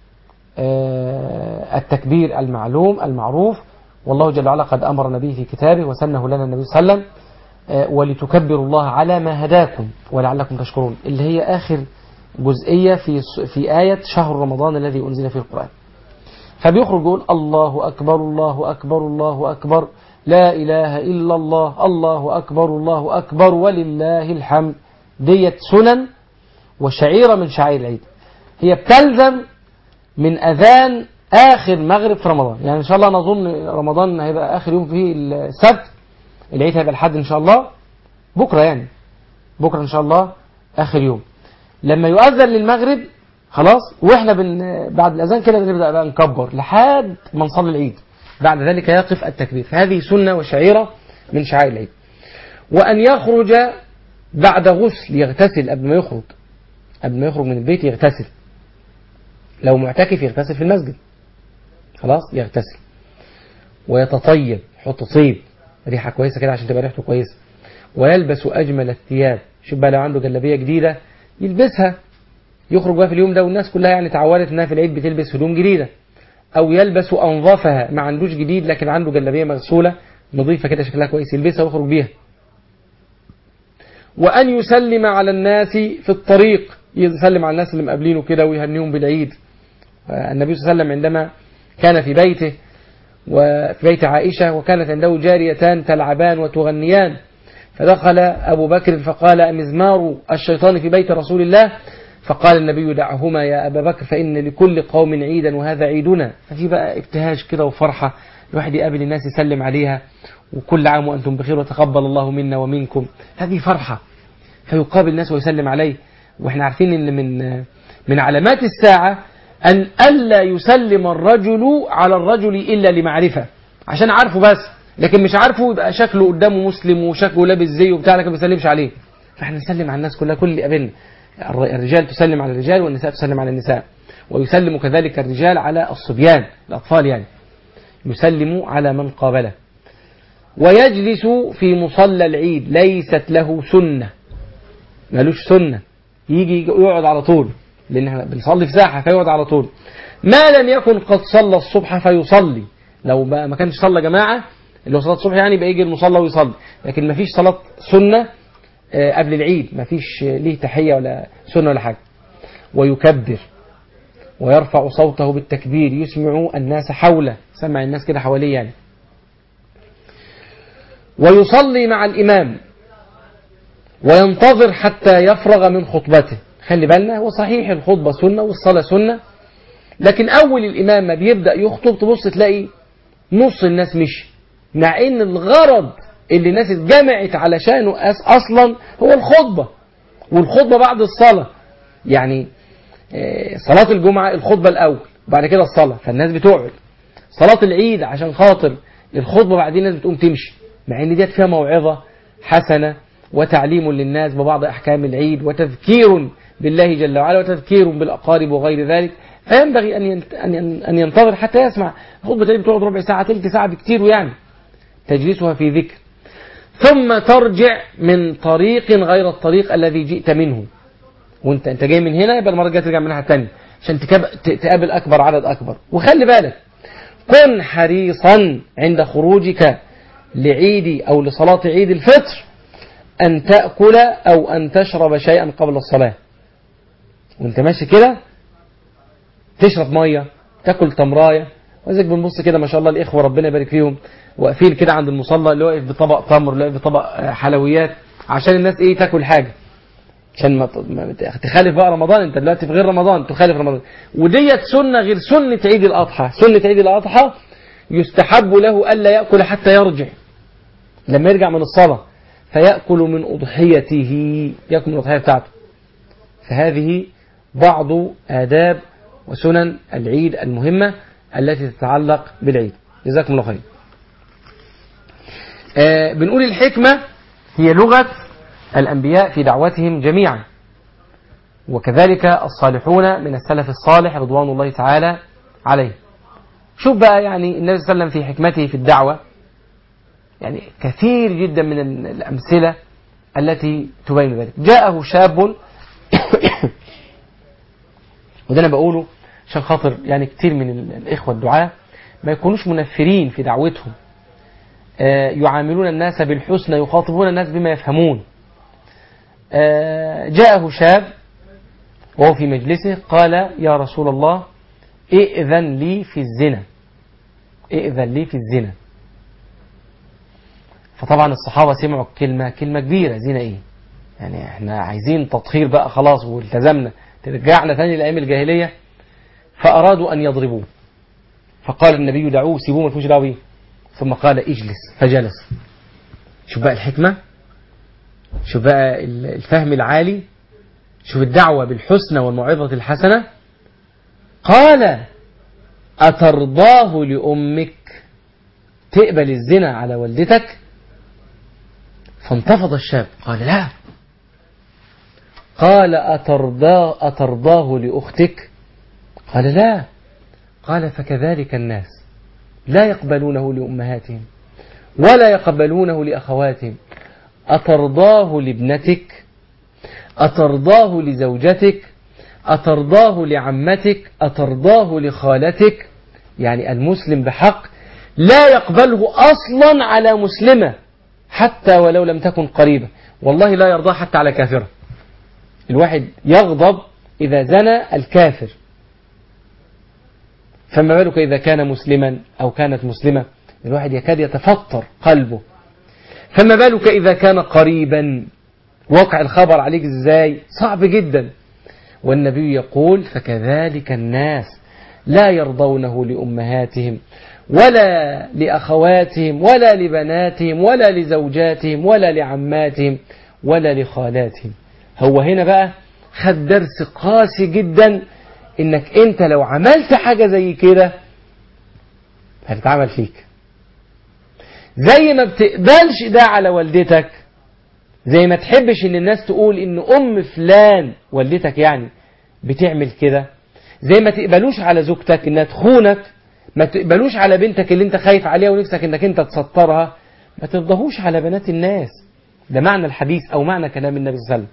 آه، التكبير المعلوم المعروف والله جل وعلا قد أمر النبي في كتابه وسنه لنا النبي صلى الله عليه وسلم آه، ولتكبروا الله على ما هداكم ولعلكم تشكرون اللي هي آخر جزئية في في آية شهر رمضان الذي أنزل فيه القرآن فبيخرج يقول الله أكبر الله أكبر الله أكبر لا إله إلا الله الله أكبر الله أكبر ولله الحمد ديت سنن وشعيرة من شعائر العيد هي بتلزم من أذان آخر مغرب في رمضان يعني إن شاء الله نظن رمضان هيبقى آخر يوم فيه السبت العيد هيبقى الحد إن شاء الله بكرة يعني بكرة إن شاء الله آخر يوم لما يؤذن للمغرب خلاص واحنا بن بعد الاذان كده بنبدا بقى نكبر لحد ما نصلي العيد بعد ذلك يقف التكبير فهذه سنه وشعيره من شعائر العيد وان يخرج بعد غسل يغتسل قبل ما يخرج قبل ما يخرج من البيت يغتسل لو معتكف يغتسل في المسجد خلاص يغتسل ويتطيب يحط طيب ريحه كويسه كده عشان تبقى ريحته كويسه ويلبس اجمل الثياب شوف بقى لو عنده جلابيه جديده يلبسها يخرج بقى في اليوم ده والناس كلها يعني اتعودت انها في العيد بتلبس هدوم جديده او يلبس انظافها ما عندوش جديد لكن عنده جلابيه مغسوله نظيفه كده شكلها كويس يلبسها ويخرج بيها وان يسلم على الناس في الطريق يسلم على الناس اللي مقابلينه كده ويهنيهم بالعيد النبي صلى الله عليه وسلم عندما كان في بيته وفي بيت عائشه وكانت عنده جاريتان تلعبان وتغنيان فدخل ابو بكر فقال امزمار الشيطان في بيت رسول الله فقال النبي دعهما يا أبا بكر فإن لكل قوم عيدا وهذا عيدنا ففي بقى ابتهاج كده وفرحة الواحد يقابل الناس يسلم عليها وكل عام وأنتم بخير وتقبل الله منا ومنكم هذه فرحة فيقابل الناس ويسلم عليه واحنا عارفين ان من من علامات الساعة أن ألا يسلم الرجل على الرجل إلا لمعرفة عشان عارفه بس لكن مش عارفه يبقى شكله قدامه مسلم وشكله لابس زيه وبتاع لكن ما بيسلمش عليه فاحنا نسلم على الناس كلها كل اللي قابلنا الرجال تسلم على الرجال والنساء تسلم على النساء ويسلم كذلك الرجال على الصبيان الأطفال يعني يسلم على من قابله ويجلس في مصلى العيد ليست له سنة مالوش سنة يجي يقعد على طول لأن احنا بنصلي في ساحة فيقعد على طول ما لم يكن قد صلى الصبح فيصلي لو ما كانش صلى جماعة اللي هو صلاة الصبح يعني بقى يجي المصلى ويصلي لكن ما فيش صلاة سنة قبل العيد ما فيش ليه تحية ولا سنة ولا حاجة ويكبر ويرفع صوته بالتكبير يسمع الناس حوله سمع الناس كده حواليه يعني ويصلي مع الإمام وينتظر حتى يفرغ من خطبته خلي بالنا هو صحيح الخطبة سنة والصلاة سنة لكن أول الإمام ما بيبدأ يخطب تبص تلاقي نص الناس مشي مع إن الغرض اللي الناس اتجمعت علشانه اصلا هو الخطبه والخطبه بعد الصلاه يعني صلاه الجمعه الخطبه الاول وبعد كده الصلاه فالناس بتقعد صلاه العيد عشان خاطر الخطبه بعدين الناس بتقوم تمشي مع ان ديت فيها موعظه حسنه وتعليم للناس ببعض احكام العيد وتذكير بالله جل وعلا وتذكير بالاقارب وغير ذلك فينبغي ان ان ينتظر حتى يسمع الخطبه دي بتقعد ربع ساعه ثلث ساعه بكتير يعني تجلسها في ذكر ثم ترجع من طريق غير الطريق الذي جئت منه وانت انت جاي من هنا يبقى المره الجايه ترجع من الناحيه الثانيه عشان تقابل اكبر عدد اكبر وخلي بالك كن حريصا عند خروجك لعيد او لصلاه عيد الفطر ان تاكل او ان تشرب شيئا قبل الصلاه وانت ماشي كده تشرب ميه تاكل تمرايه وزيك بنبص كده ما شاء الله الاخوه ربنا يبارك فيهم واقفين كده عند المصلى اللي واقف بطبق تمر اللي واقف بطبق حلويات عشان الناس ايه تاكل حاجه عشان ما تخالف بقى رمضان انت دلوقتي في غير رمضان تخالف رمضان وديت سنه غير سنه عيد الاضحى سنه عيد الاضحى يستحب له الا ياكل حتى يرجع لما يرجع من الصلاه فياكل من اضحيته ياكل من الاضحيه بتاعته فهذه بعض آداب وسنن العيد المهمة التي تتعلق بالعيد جزاكم الله خير آه بنقول الحكمة هي لغة الأنبياء في دعوتهم جميعا وكذلك الصالحون من السلف الصالح رضوان الله تعالى عليه شوف بقى يعني النبي صلى الله عليه وسلم في حكمته في الدعوة يعني كثير جدا من الأمثلة التي تبين ذلك جاءه شاب وده أنا بقوله عشان خاطر يعني كتير من ال- الإخوة الدعاة ما يكونوش منفرين في دعوتهم آه، يعاملون الناس بالحسنى يخاطبون الناس بما يفهمون آه، جاءه شاب وهو في مجلسه قال يا رسول الله ائذن لي في الزنا ائذن لي في الزنا فطبعا الصحابة سمعوا الكلمة كلمة كبيرة زنا ايه يعني احنا عايزين تطهير بقى خلاص والتزمنا ترجعنا تاني لأيام الجاهلية فأرادوا أن يضربوه فقال النبي دعوه سيبوه ما فيهوش دعوه بيه ثم قال اجلس فجلس شوف بقى الحكمة شوف بقى الفهم العالي شوف الدعوة بالحسنى والموعظة الحسنة قال أترضاه لأمك تقبل الزنا على والدتك فانتفض الشاب قال لا قال أترضاه, أترضاه لأختك قال لا قال فكذلك الناس لا يقبلونه لأمهاتهم ولا يقبلونه لأخواتهم أترضاه لابنتك أترضاه لزوجتك أترضاه لعمتك أترضاه لخالتك يعني المسلم بحق لا يقبله أصلا على مسلمة حتى ولو لم تكن قريبة والله لا يرضاه حتى على كافرة الواحد يغضب إذا زنى الكافر فما بالك إذا كان مسلما أو كانت مسلمة الواحد يكاد يتفطر قلبه فما بالك إذا كان قريبا وقع الخبر عليك ازاي صعب جدا والنبي يقول فكذلك الناس لا يرضونه لأمهاتهم ولا لأخواتهم ولا لبناتهم ولا لزوجاتهم ولا لعماتهم ولا لخالاتهم هو هنا بقى خد درس قاسي جدا انك انت لو عملت حاجة زي كده هتتعمل فيك زي ما بتقبلش ده على والدتك زي ما تحبش ان الناس تقول ان ام فلان والدتك يعني بتعمل كده زي ما تقبلوش على زوجتك انها تخونك ما تقبلوش على بنتك اللي انت خايف عليها ونفسك انك انت تسطرها ما ترضاهوش على بنات الناس ده معنى الحديث او معنى كلام النبي صلى الله عليه وسلم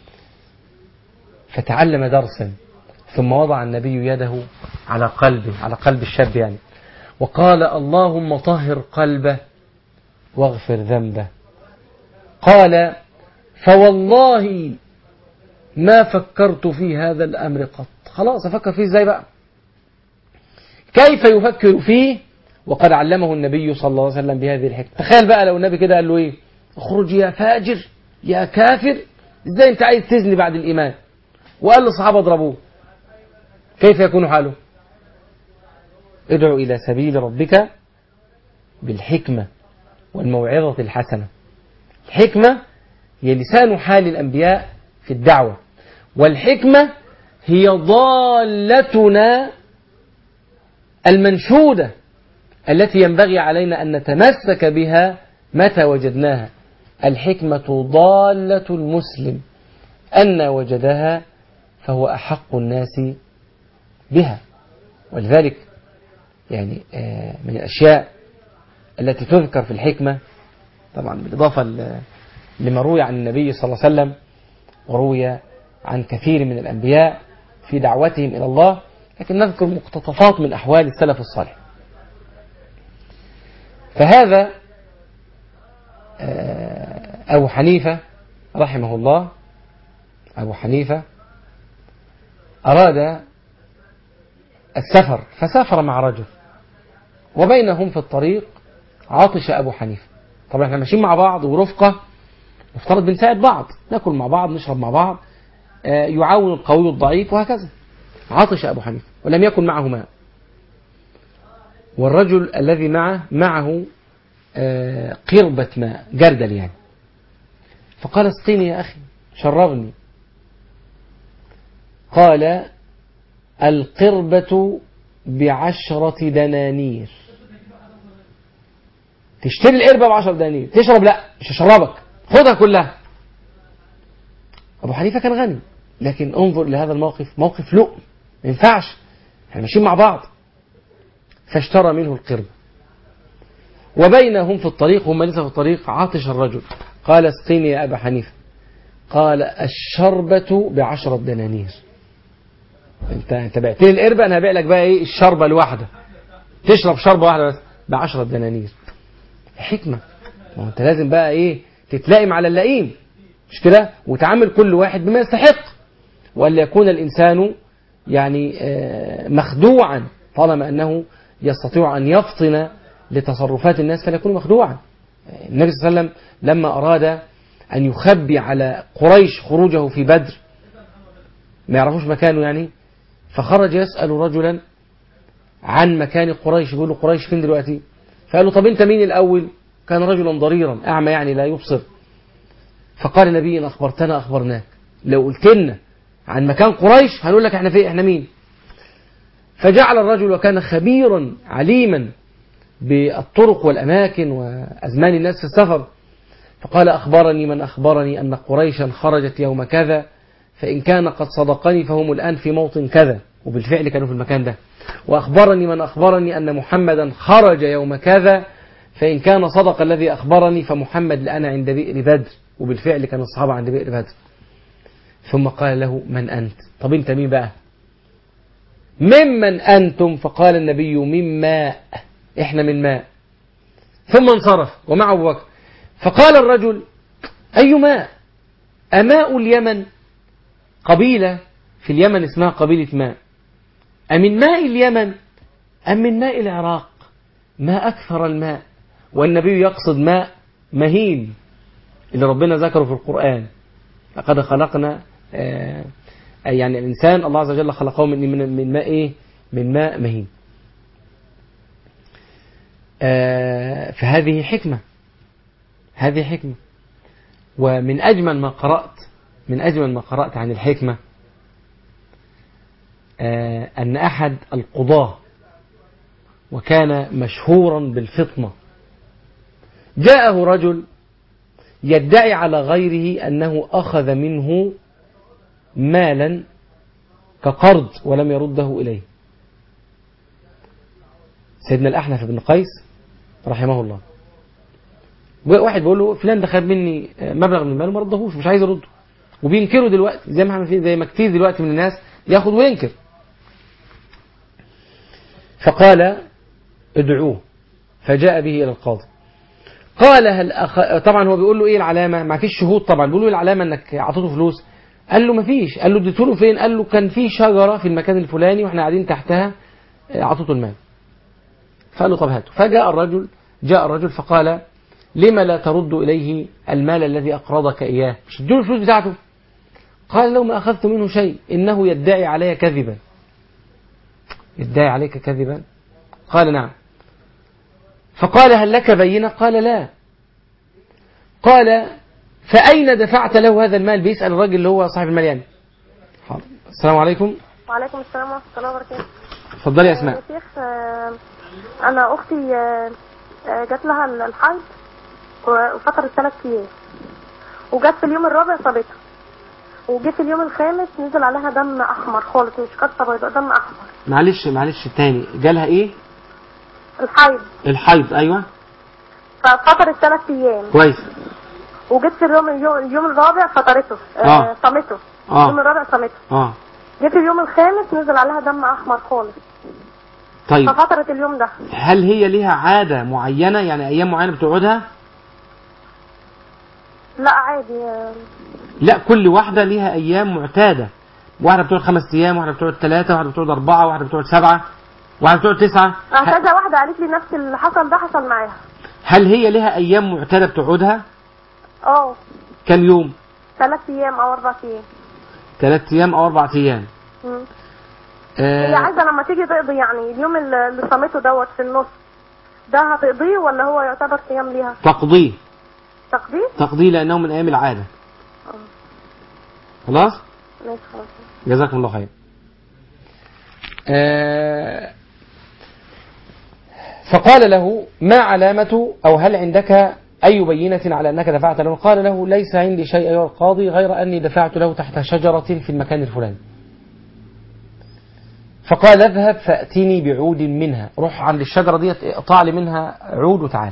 فتعلم درسا ثم وضع النبي يده على قلبه على قلب الشاب يعني وقال اللهم طهر قلبه واغفر ذنبه قال فوالله ما فكرت في هذا الأمر قط خلاص أفكر فيه ازاي بقى كيف يفكر فيه وقد علمه النبي صلى الله عليه وسلم بهذه الحكمة تخيل بقى لو النبي كده قال له ايه اخرج يا فاجر يا كافر ازاي انت عايز تزني بعد الإيمان وقال للصحابة اضربوه كيف يكون حاله ادعو إلى سبيل ربك بالحكمة والموعظة الحسنة الحكمة هي لسان حال الأنبياء في الدعوة والحكمة هي ضالتنا المنشودة التي ينبغي علينا أن نتمسك بها متى وجدناها الحكمة ضالة المسلم أن وجدها فهو أحق الناس بها ولذلك يعني من الأشياء التي تذكر في الحكمة طبعا بالإضافة لما روي عن النبي صلى الله عليه وسلم وروي عن كثير من الأنبياء في دعوتهم إلى الله لكن نذكر مقتطفات من أحوال السلف الصالح فهذا أبو حنيفة رحمه الله أبو حنيفة أراد السفر فسافر مع رجل وبينهم في الطريق عطش أبو حنيفة طبعا احنا ماشيين مع بعض ورفقة نفترض بنساعد بعض ناكل مع بعض نشرب مع بعض يعاون القوي الضعيف وهكذا عطش أبو حنيفة ولم يكن معه ماء والرجل الذي معه معه قربة ماء جردل يعني فقال اسقيني يا أخي شربني قال القربة بعشرة دنانير تشتري القربة بعشرة دنانير تشرب لا مش هشربك خدها كلها أبو حنيفة كان غني لكن انظر لهذا الموقف موقف لؤم ما ينفعش احنا ماشيين مع بعض فاشترى منه القربة وبينهم في الطريق هم لسه في الطريق عطش الرجل قال اسقيني يا أبا حنيفة قال الشربة بعشرة دنانير انت انت بعت لي القربة انا هبيع لك بقى ايه الشربة الواحدة تشرب شربة واحدة بس ب 10 دنانير حكمة ما هو انت لازم بقى ايه تتلائم على اللئيم مش كده وتعامل كل واحد بما يستحق وألا يكون الإنسان يعني آه، مخدوعا طالما أنه يستطيع أن يفطن لتصرفات الناس فلا يكون مخدوعا النبي صلى الله عليه وسلم لما أراد أن يخبي على قريش خروجه في بدر ما يعرفوش مكانه يعني فخرج يسأل رجلا عن مكان قريش يقول له قريش فين دلوقتي فقال له طب انت مين الأول كان رجلا ضريرا أعمى يعني لا يبصر فقال النبي إن أخبرتنا أخبرناك لو قلت لنا عن مكان قريش هنقول لك احنا في احنا مين فجعل الرجل وكان خبيرا عليما بالطرق والأماكن وأزمان الناس في السفر فقال أخبرني من أخبرني أن قريشا خرجت يوم كذا فإن كان قد صدقني فهم الآن في موطن كذا وبالفعل كانوا في المكان ده وأخبرني من أخبرني أن محمدا خرج يوم كذا فإن كان صدق الذي أخبرني فمحمد الآن عند بئر بدر وبالفعل كان الصحابة عند بئر بدر ثم قال له من أنت طب أنت مين بقى ممن أنتم فقال النبي من ماء إحنا من ماء ثم انصرف ومعه أبو بكر فقال الرجل أي ماء أماء اليمن قبيلة في اليمن اسمها قبيلة ماء أمن ماء اليمن أم من ماء العراق ما أكثر الماء والنبي يقصد ماء مهين اللي ربنا ذكره في القرآن لقد خلقنا آه يعني الإنسان الله عز وجل خلقه من من من ماء إيه؟ من ماء مهين آه فهذه حكمة هذه حكمة ومن أجمل ما قرأت من أجمل ما قرأت عن الحكمة آه أن أحد القضاة وكان مشهورا بالفطنة جاءه رجل يدعي على غيره أنه أخذ منه مالا كقرض ولم يرده إليه سيدنا الأحنف بن قيس رحمه الله واحد بيقول له فلان ده خد مني مبلغ من المال وما ردهوش مش عايز يرده وبينكره دلوقتي زي ما زي ما كتير دلوقتي من الناس ياخد وينكر فقال ادعوه فجاء به إلى القاضي قال هل أخ... طبعا هو بيقول له ايه العلامة ما فيش شهود طبعا بيقول له ايه العلامة انك اعطيته فلوس قال له ما فيش قال له اديته له فين قال له كان في شجرة في المكان الفلاني واحنا قاعدين تحتها اعطيته المال فقال له طب هاته فجاء الرجل جاء الرجل فقال لما لا ترد إليه المال الذي أقرضك إياه مش اديله الفلوس بتاعته قال لو ما أخذت منه شيء إنه يدعي علي كذبا يدعي عليك كذبا قال نعم فقال هل لك بينة قال لا قال فأين دفعت له هذا المال بيسأل الراجل اللي هو صاحب المال يعني حاضر السلام عليكم
وعليكم السلام ورحمة الله وبركاته
اتفضلي يا اسماء
يا شيخ آه، أنا أختي آه، آه، جات لها الحيض وفترة ثلاث أيام وجت في اليوم الرابع صابتها وجه في اليوم الخامس نزل عليها دم أحمر خالص مش قطة بيضاء دم أحمر
معلش معلش تاني جالها ايه
الحيض
الحيض ايوه
ففترة ثلاث أيام
كويس
وجيت في اليوم اليوم, اليوم الرابع فطرته
آه.
آه. صمته
آه.
اليوم الرابع صمته
اه
جه في اليوم الخامس نزل عليها دم أحمر خالص
طيب
ففترة اليوم ده
هل هي ليها عادة معينة يعني ايام معينة بتقعدها
لا عادي آه،
لا كل واحدة ليها ايام معتادة واحدة بتقعد خمس ايام واحدة بتقعد ثلاثة واحدة بتقعد اربعة واحدة بتقعد سبعة واحدة بتقعد تسعة
آه،
ه-
كذا واحدة قالت لي نفس اللي حصل ده حصل معاها
هل هي لها ايام معتادة بتقعدها
اه
كم يوم
ثلاث أيام أو أربع أيام
ثلاث ايام او اربع ايام
مم. هي
آه
عايزة لما تيجي تقضي يعني اليوم اللي اللي صامته دوت في النص ده هتقضيه ولا هو يعتبر صيام ليها
تقضيه
تقضيه؟
تقضيه لانه من ايام العادة
اه
خلاص
ماشي خلاص
جزاكم الله خير آه، فقال له ما علامة أو هل عندك أي بينة على أنك دفعت له قال له ليس عندي شيء أيها القاضي غير أني دفعت له تحت شجرة في المكان الفلاني فقال اذهب فأتني بعود منها روح عند الشجرة دي اقطع لي منها عود وتعالى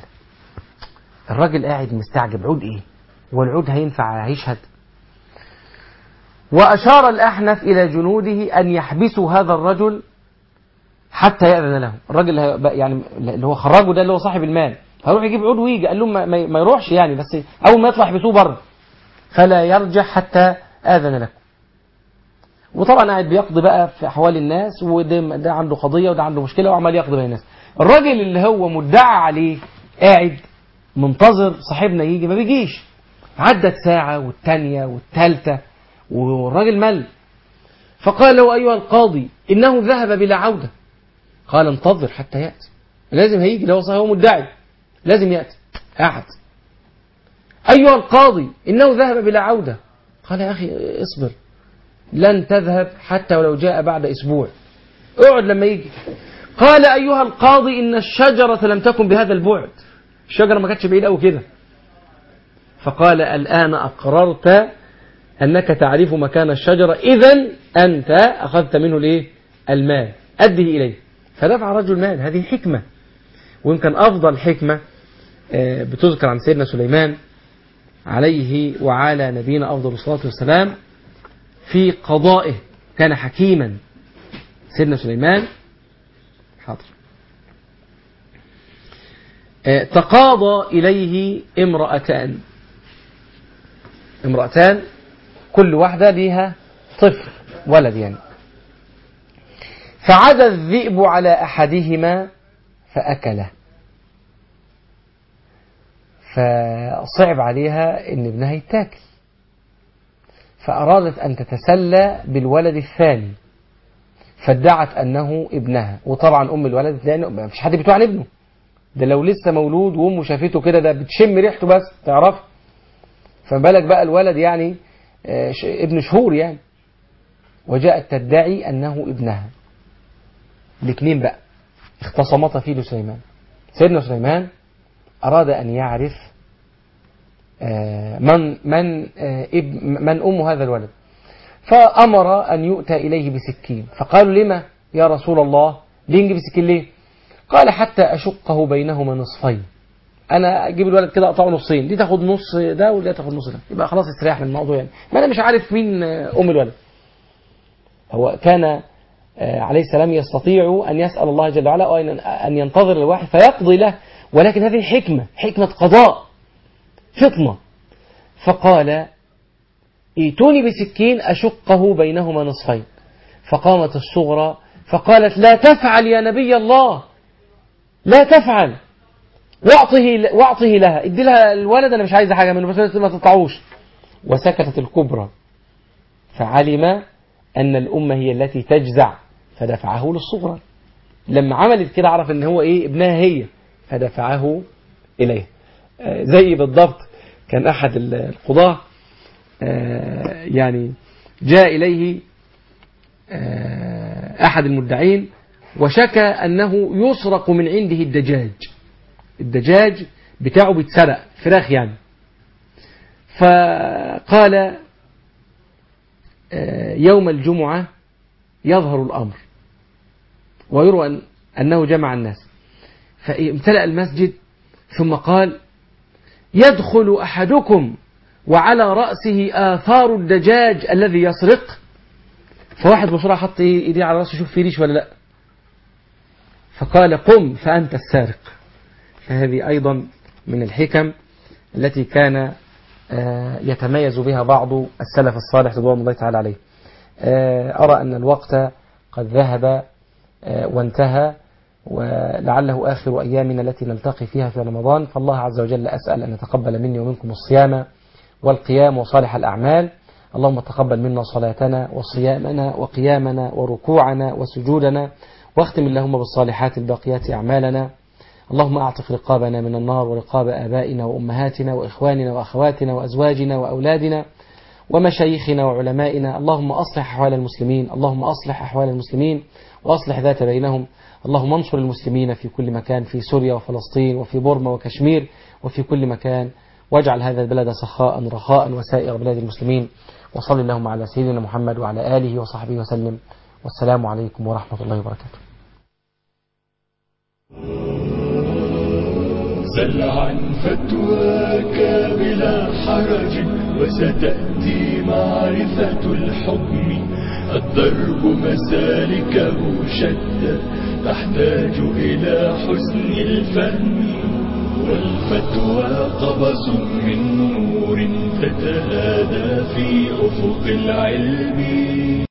الراجل قاعد مستعجب عود ايه هو العود هينفع هيشهد وأشار الأحنف إلى جنوده أن يحبسوا هذا الرجل حتى يأذن له الراجل اللي هي- بقى يعني اللي هو خرجه ده اللي هو صاحب المال هيروح يجيب عود ويجي قال لهم ما, ما ما يروحش يعني بس أول ما يطلع يحبسوه بره فلا يرجع حتى آذن لكم وطبعا قاعد بيقضي بقى في أحوال الناس وده ده عنده قضية وده عنده مشكلة وعمال يقضي بين الناس الراجل اللي هو مدعى عليه قاعد منتظر صاحبنا يجي ما بيجيش عدت ساعة والتانية والتالتة والراجل مل فقال له أيها القاضي إنه ذهب بلا عودة قال انتظر حتى يأتي لازم هيجي لو صحيح هو مدعي لازم يأتي قعد أيها القاضي إنه ذهب بلا عودة قال يا أخي اصبر لن تذهب حتى ولو جاء بعد أسبوع اقعد لما يجي قال أيها القاضي إن الشجرة لم تكن بهذا البعد الشجرة ما كانتش بعيدة أو كده فقال الآن أقررت أنك تعرف مكان الشجرة إذا أنت أخذت منه الإيه؟ المال أده إليه فدفع رجل مال هذه حكمة ويمكن أفضل حكمة آه، بتذكر عن سيدنا سليمان عليه وعلى نبينا أفضل الصلاة والسلام في قضائه كان حكيما سيدنا سليمان حاضر آه، تقاضى إليه امرأتان امرأتان كل واحدة ليها طفل ولد يعني فعدا الذئب على أحدهما فأكله فصعب عليها ان ابنها يتاكل فأرادت أن تتسلى بالولد الثاني فادعت أنه ابنها وطبعا أم الولد لأنه ما فيش حد بيتوع عن ابنه ده لو لسه مولود وأمه شافته كده ده بتشم ريحته بس تعرف فما بالك بقى الولد يعني آه، ش- ابن شهور يعني وجاءت تدعي أنه ابنها الاثنين بقى اختصمتا في سليمان سيدنا سليمان أراد أن يعرف آه، من من آه، اب- من أم هذا الولد فأمر أن يؤتى إليه بسكين فقالوا لما يا رسول الله ليه نجيب السكين ليه قال حتى أشقه بينهما نصفين أنا أجيب الولد كده أقطعه نصين دي تاخد نص ده وده تاخد نص ده يبقى خلاص استريح من الموضوع يعني ما أنا مش عارف مين آه، أم الولد هو كان آه، عليه السلام يستطيع أن يسأل الله جل وعلا أو أن- أن ينتظر الواحد فيقضي له ولكن هذه حكمة حكمة قضاء فطنة فقال ائتوني بسكين أشقه بينهما نصفين فقامت الصغرى فقالت لا تفعل يا نبي الله لا تفعل واعطه واعطه لها ادي لها الولد انا مش عايزه حاجه منه بس ما تطلعوش وسكتت الكبرى فعلم ان الامه هي التي تجزع فدفعه للصغرى لما عملت كده عرف ان هو ايه ابنها هي فدفعه اليه آه، زي بالضبط كان احد القضاه آه، يعني جاء إليه آه، أحد المدعين وشكى أنه يسرق من عنده الدجاج الدجاج بتاعه بيتسرق فراخ يعني فقال آه، يوم الجمعة يظهر الأمر ويروى أن- أنه جمع الناس فامتلأ المسجد ثم قال يدخل أحدكم وعلى رأسه آثار الدجاج الذي يسرق فواحد بسرعة حط إيه- ايديه على رأسه شوف في ريش ولا لا فقال قم فأنت السارق فهذه أيضا من الحكم التي كان آه، يتميز بها بعض السلف الصالح رضوان الله تعالى عليه آه، أرى أن الوقت قد ذهب آه، وانتهى ولعله آخر أيامنا التي نلتقي فيها في رمضان فالله عز وجل أسأل أن يتقبل مني ومنكم الصيام والقيام وصالح الأعمال اللهم تقبل منا صلاتنا وصيامنا وقيامنا وركوعنا وسجودنا واختم اللهم بالصالحات الباقيات أعمالنا اللهم أعتق رقابنا من النار ورقاب آبائنا وأمهاتنا وإخواننا وأخواتنا وأزواجنا وأولادنا ومشايخنا وعلمائنا اللهم أصلح أحوال المسلمين اللهم أصلح أحوال المسلمين وأصلح ذات بينهم اللهم انصر المسلمين في كل مكان في سوريا وفلسطين وفي بورما وكشمير وفي كل مكان واجعل هذا البلد سخاء رخاء وسائر بلاد المسلمين وصل اللهم على سيدنا محمد وعلى آله وصحبه وسلم والسلام عليكم ورحمة الله وبركاته
سل عن فتواك بلا حرج وستأتي معرفة الحكم الضرب مسالكه شتى تحتاج إلى حسن الفهم والفتوى قبس من نور تتهادى في أفق العلم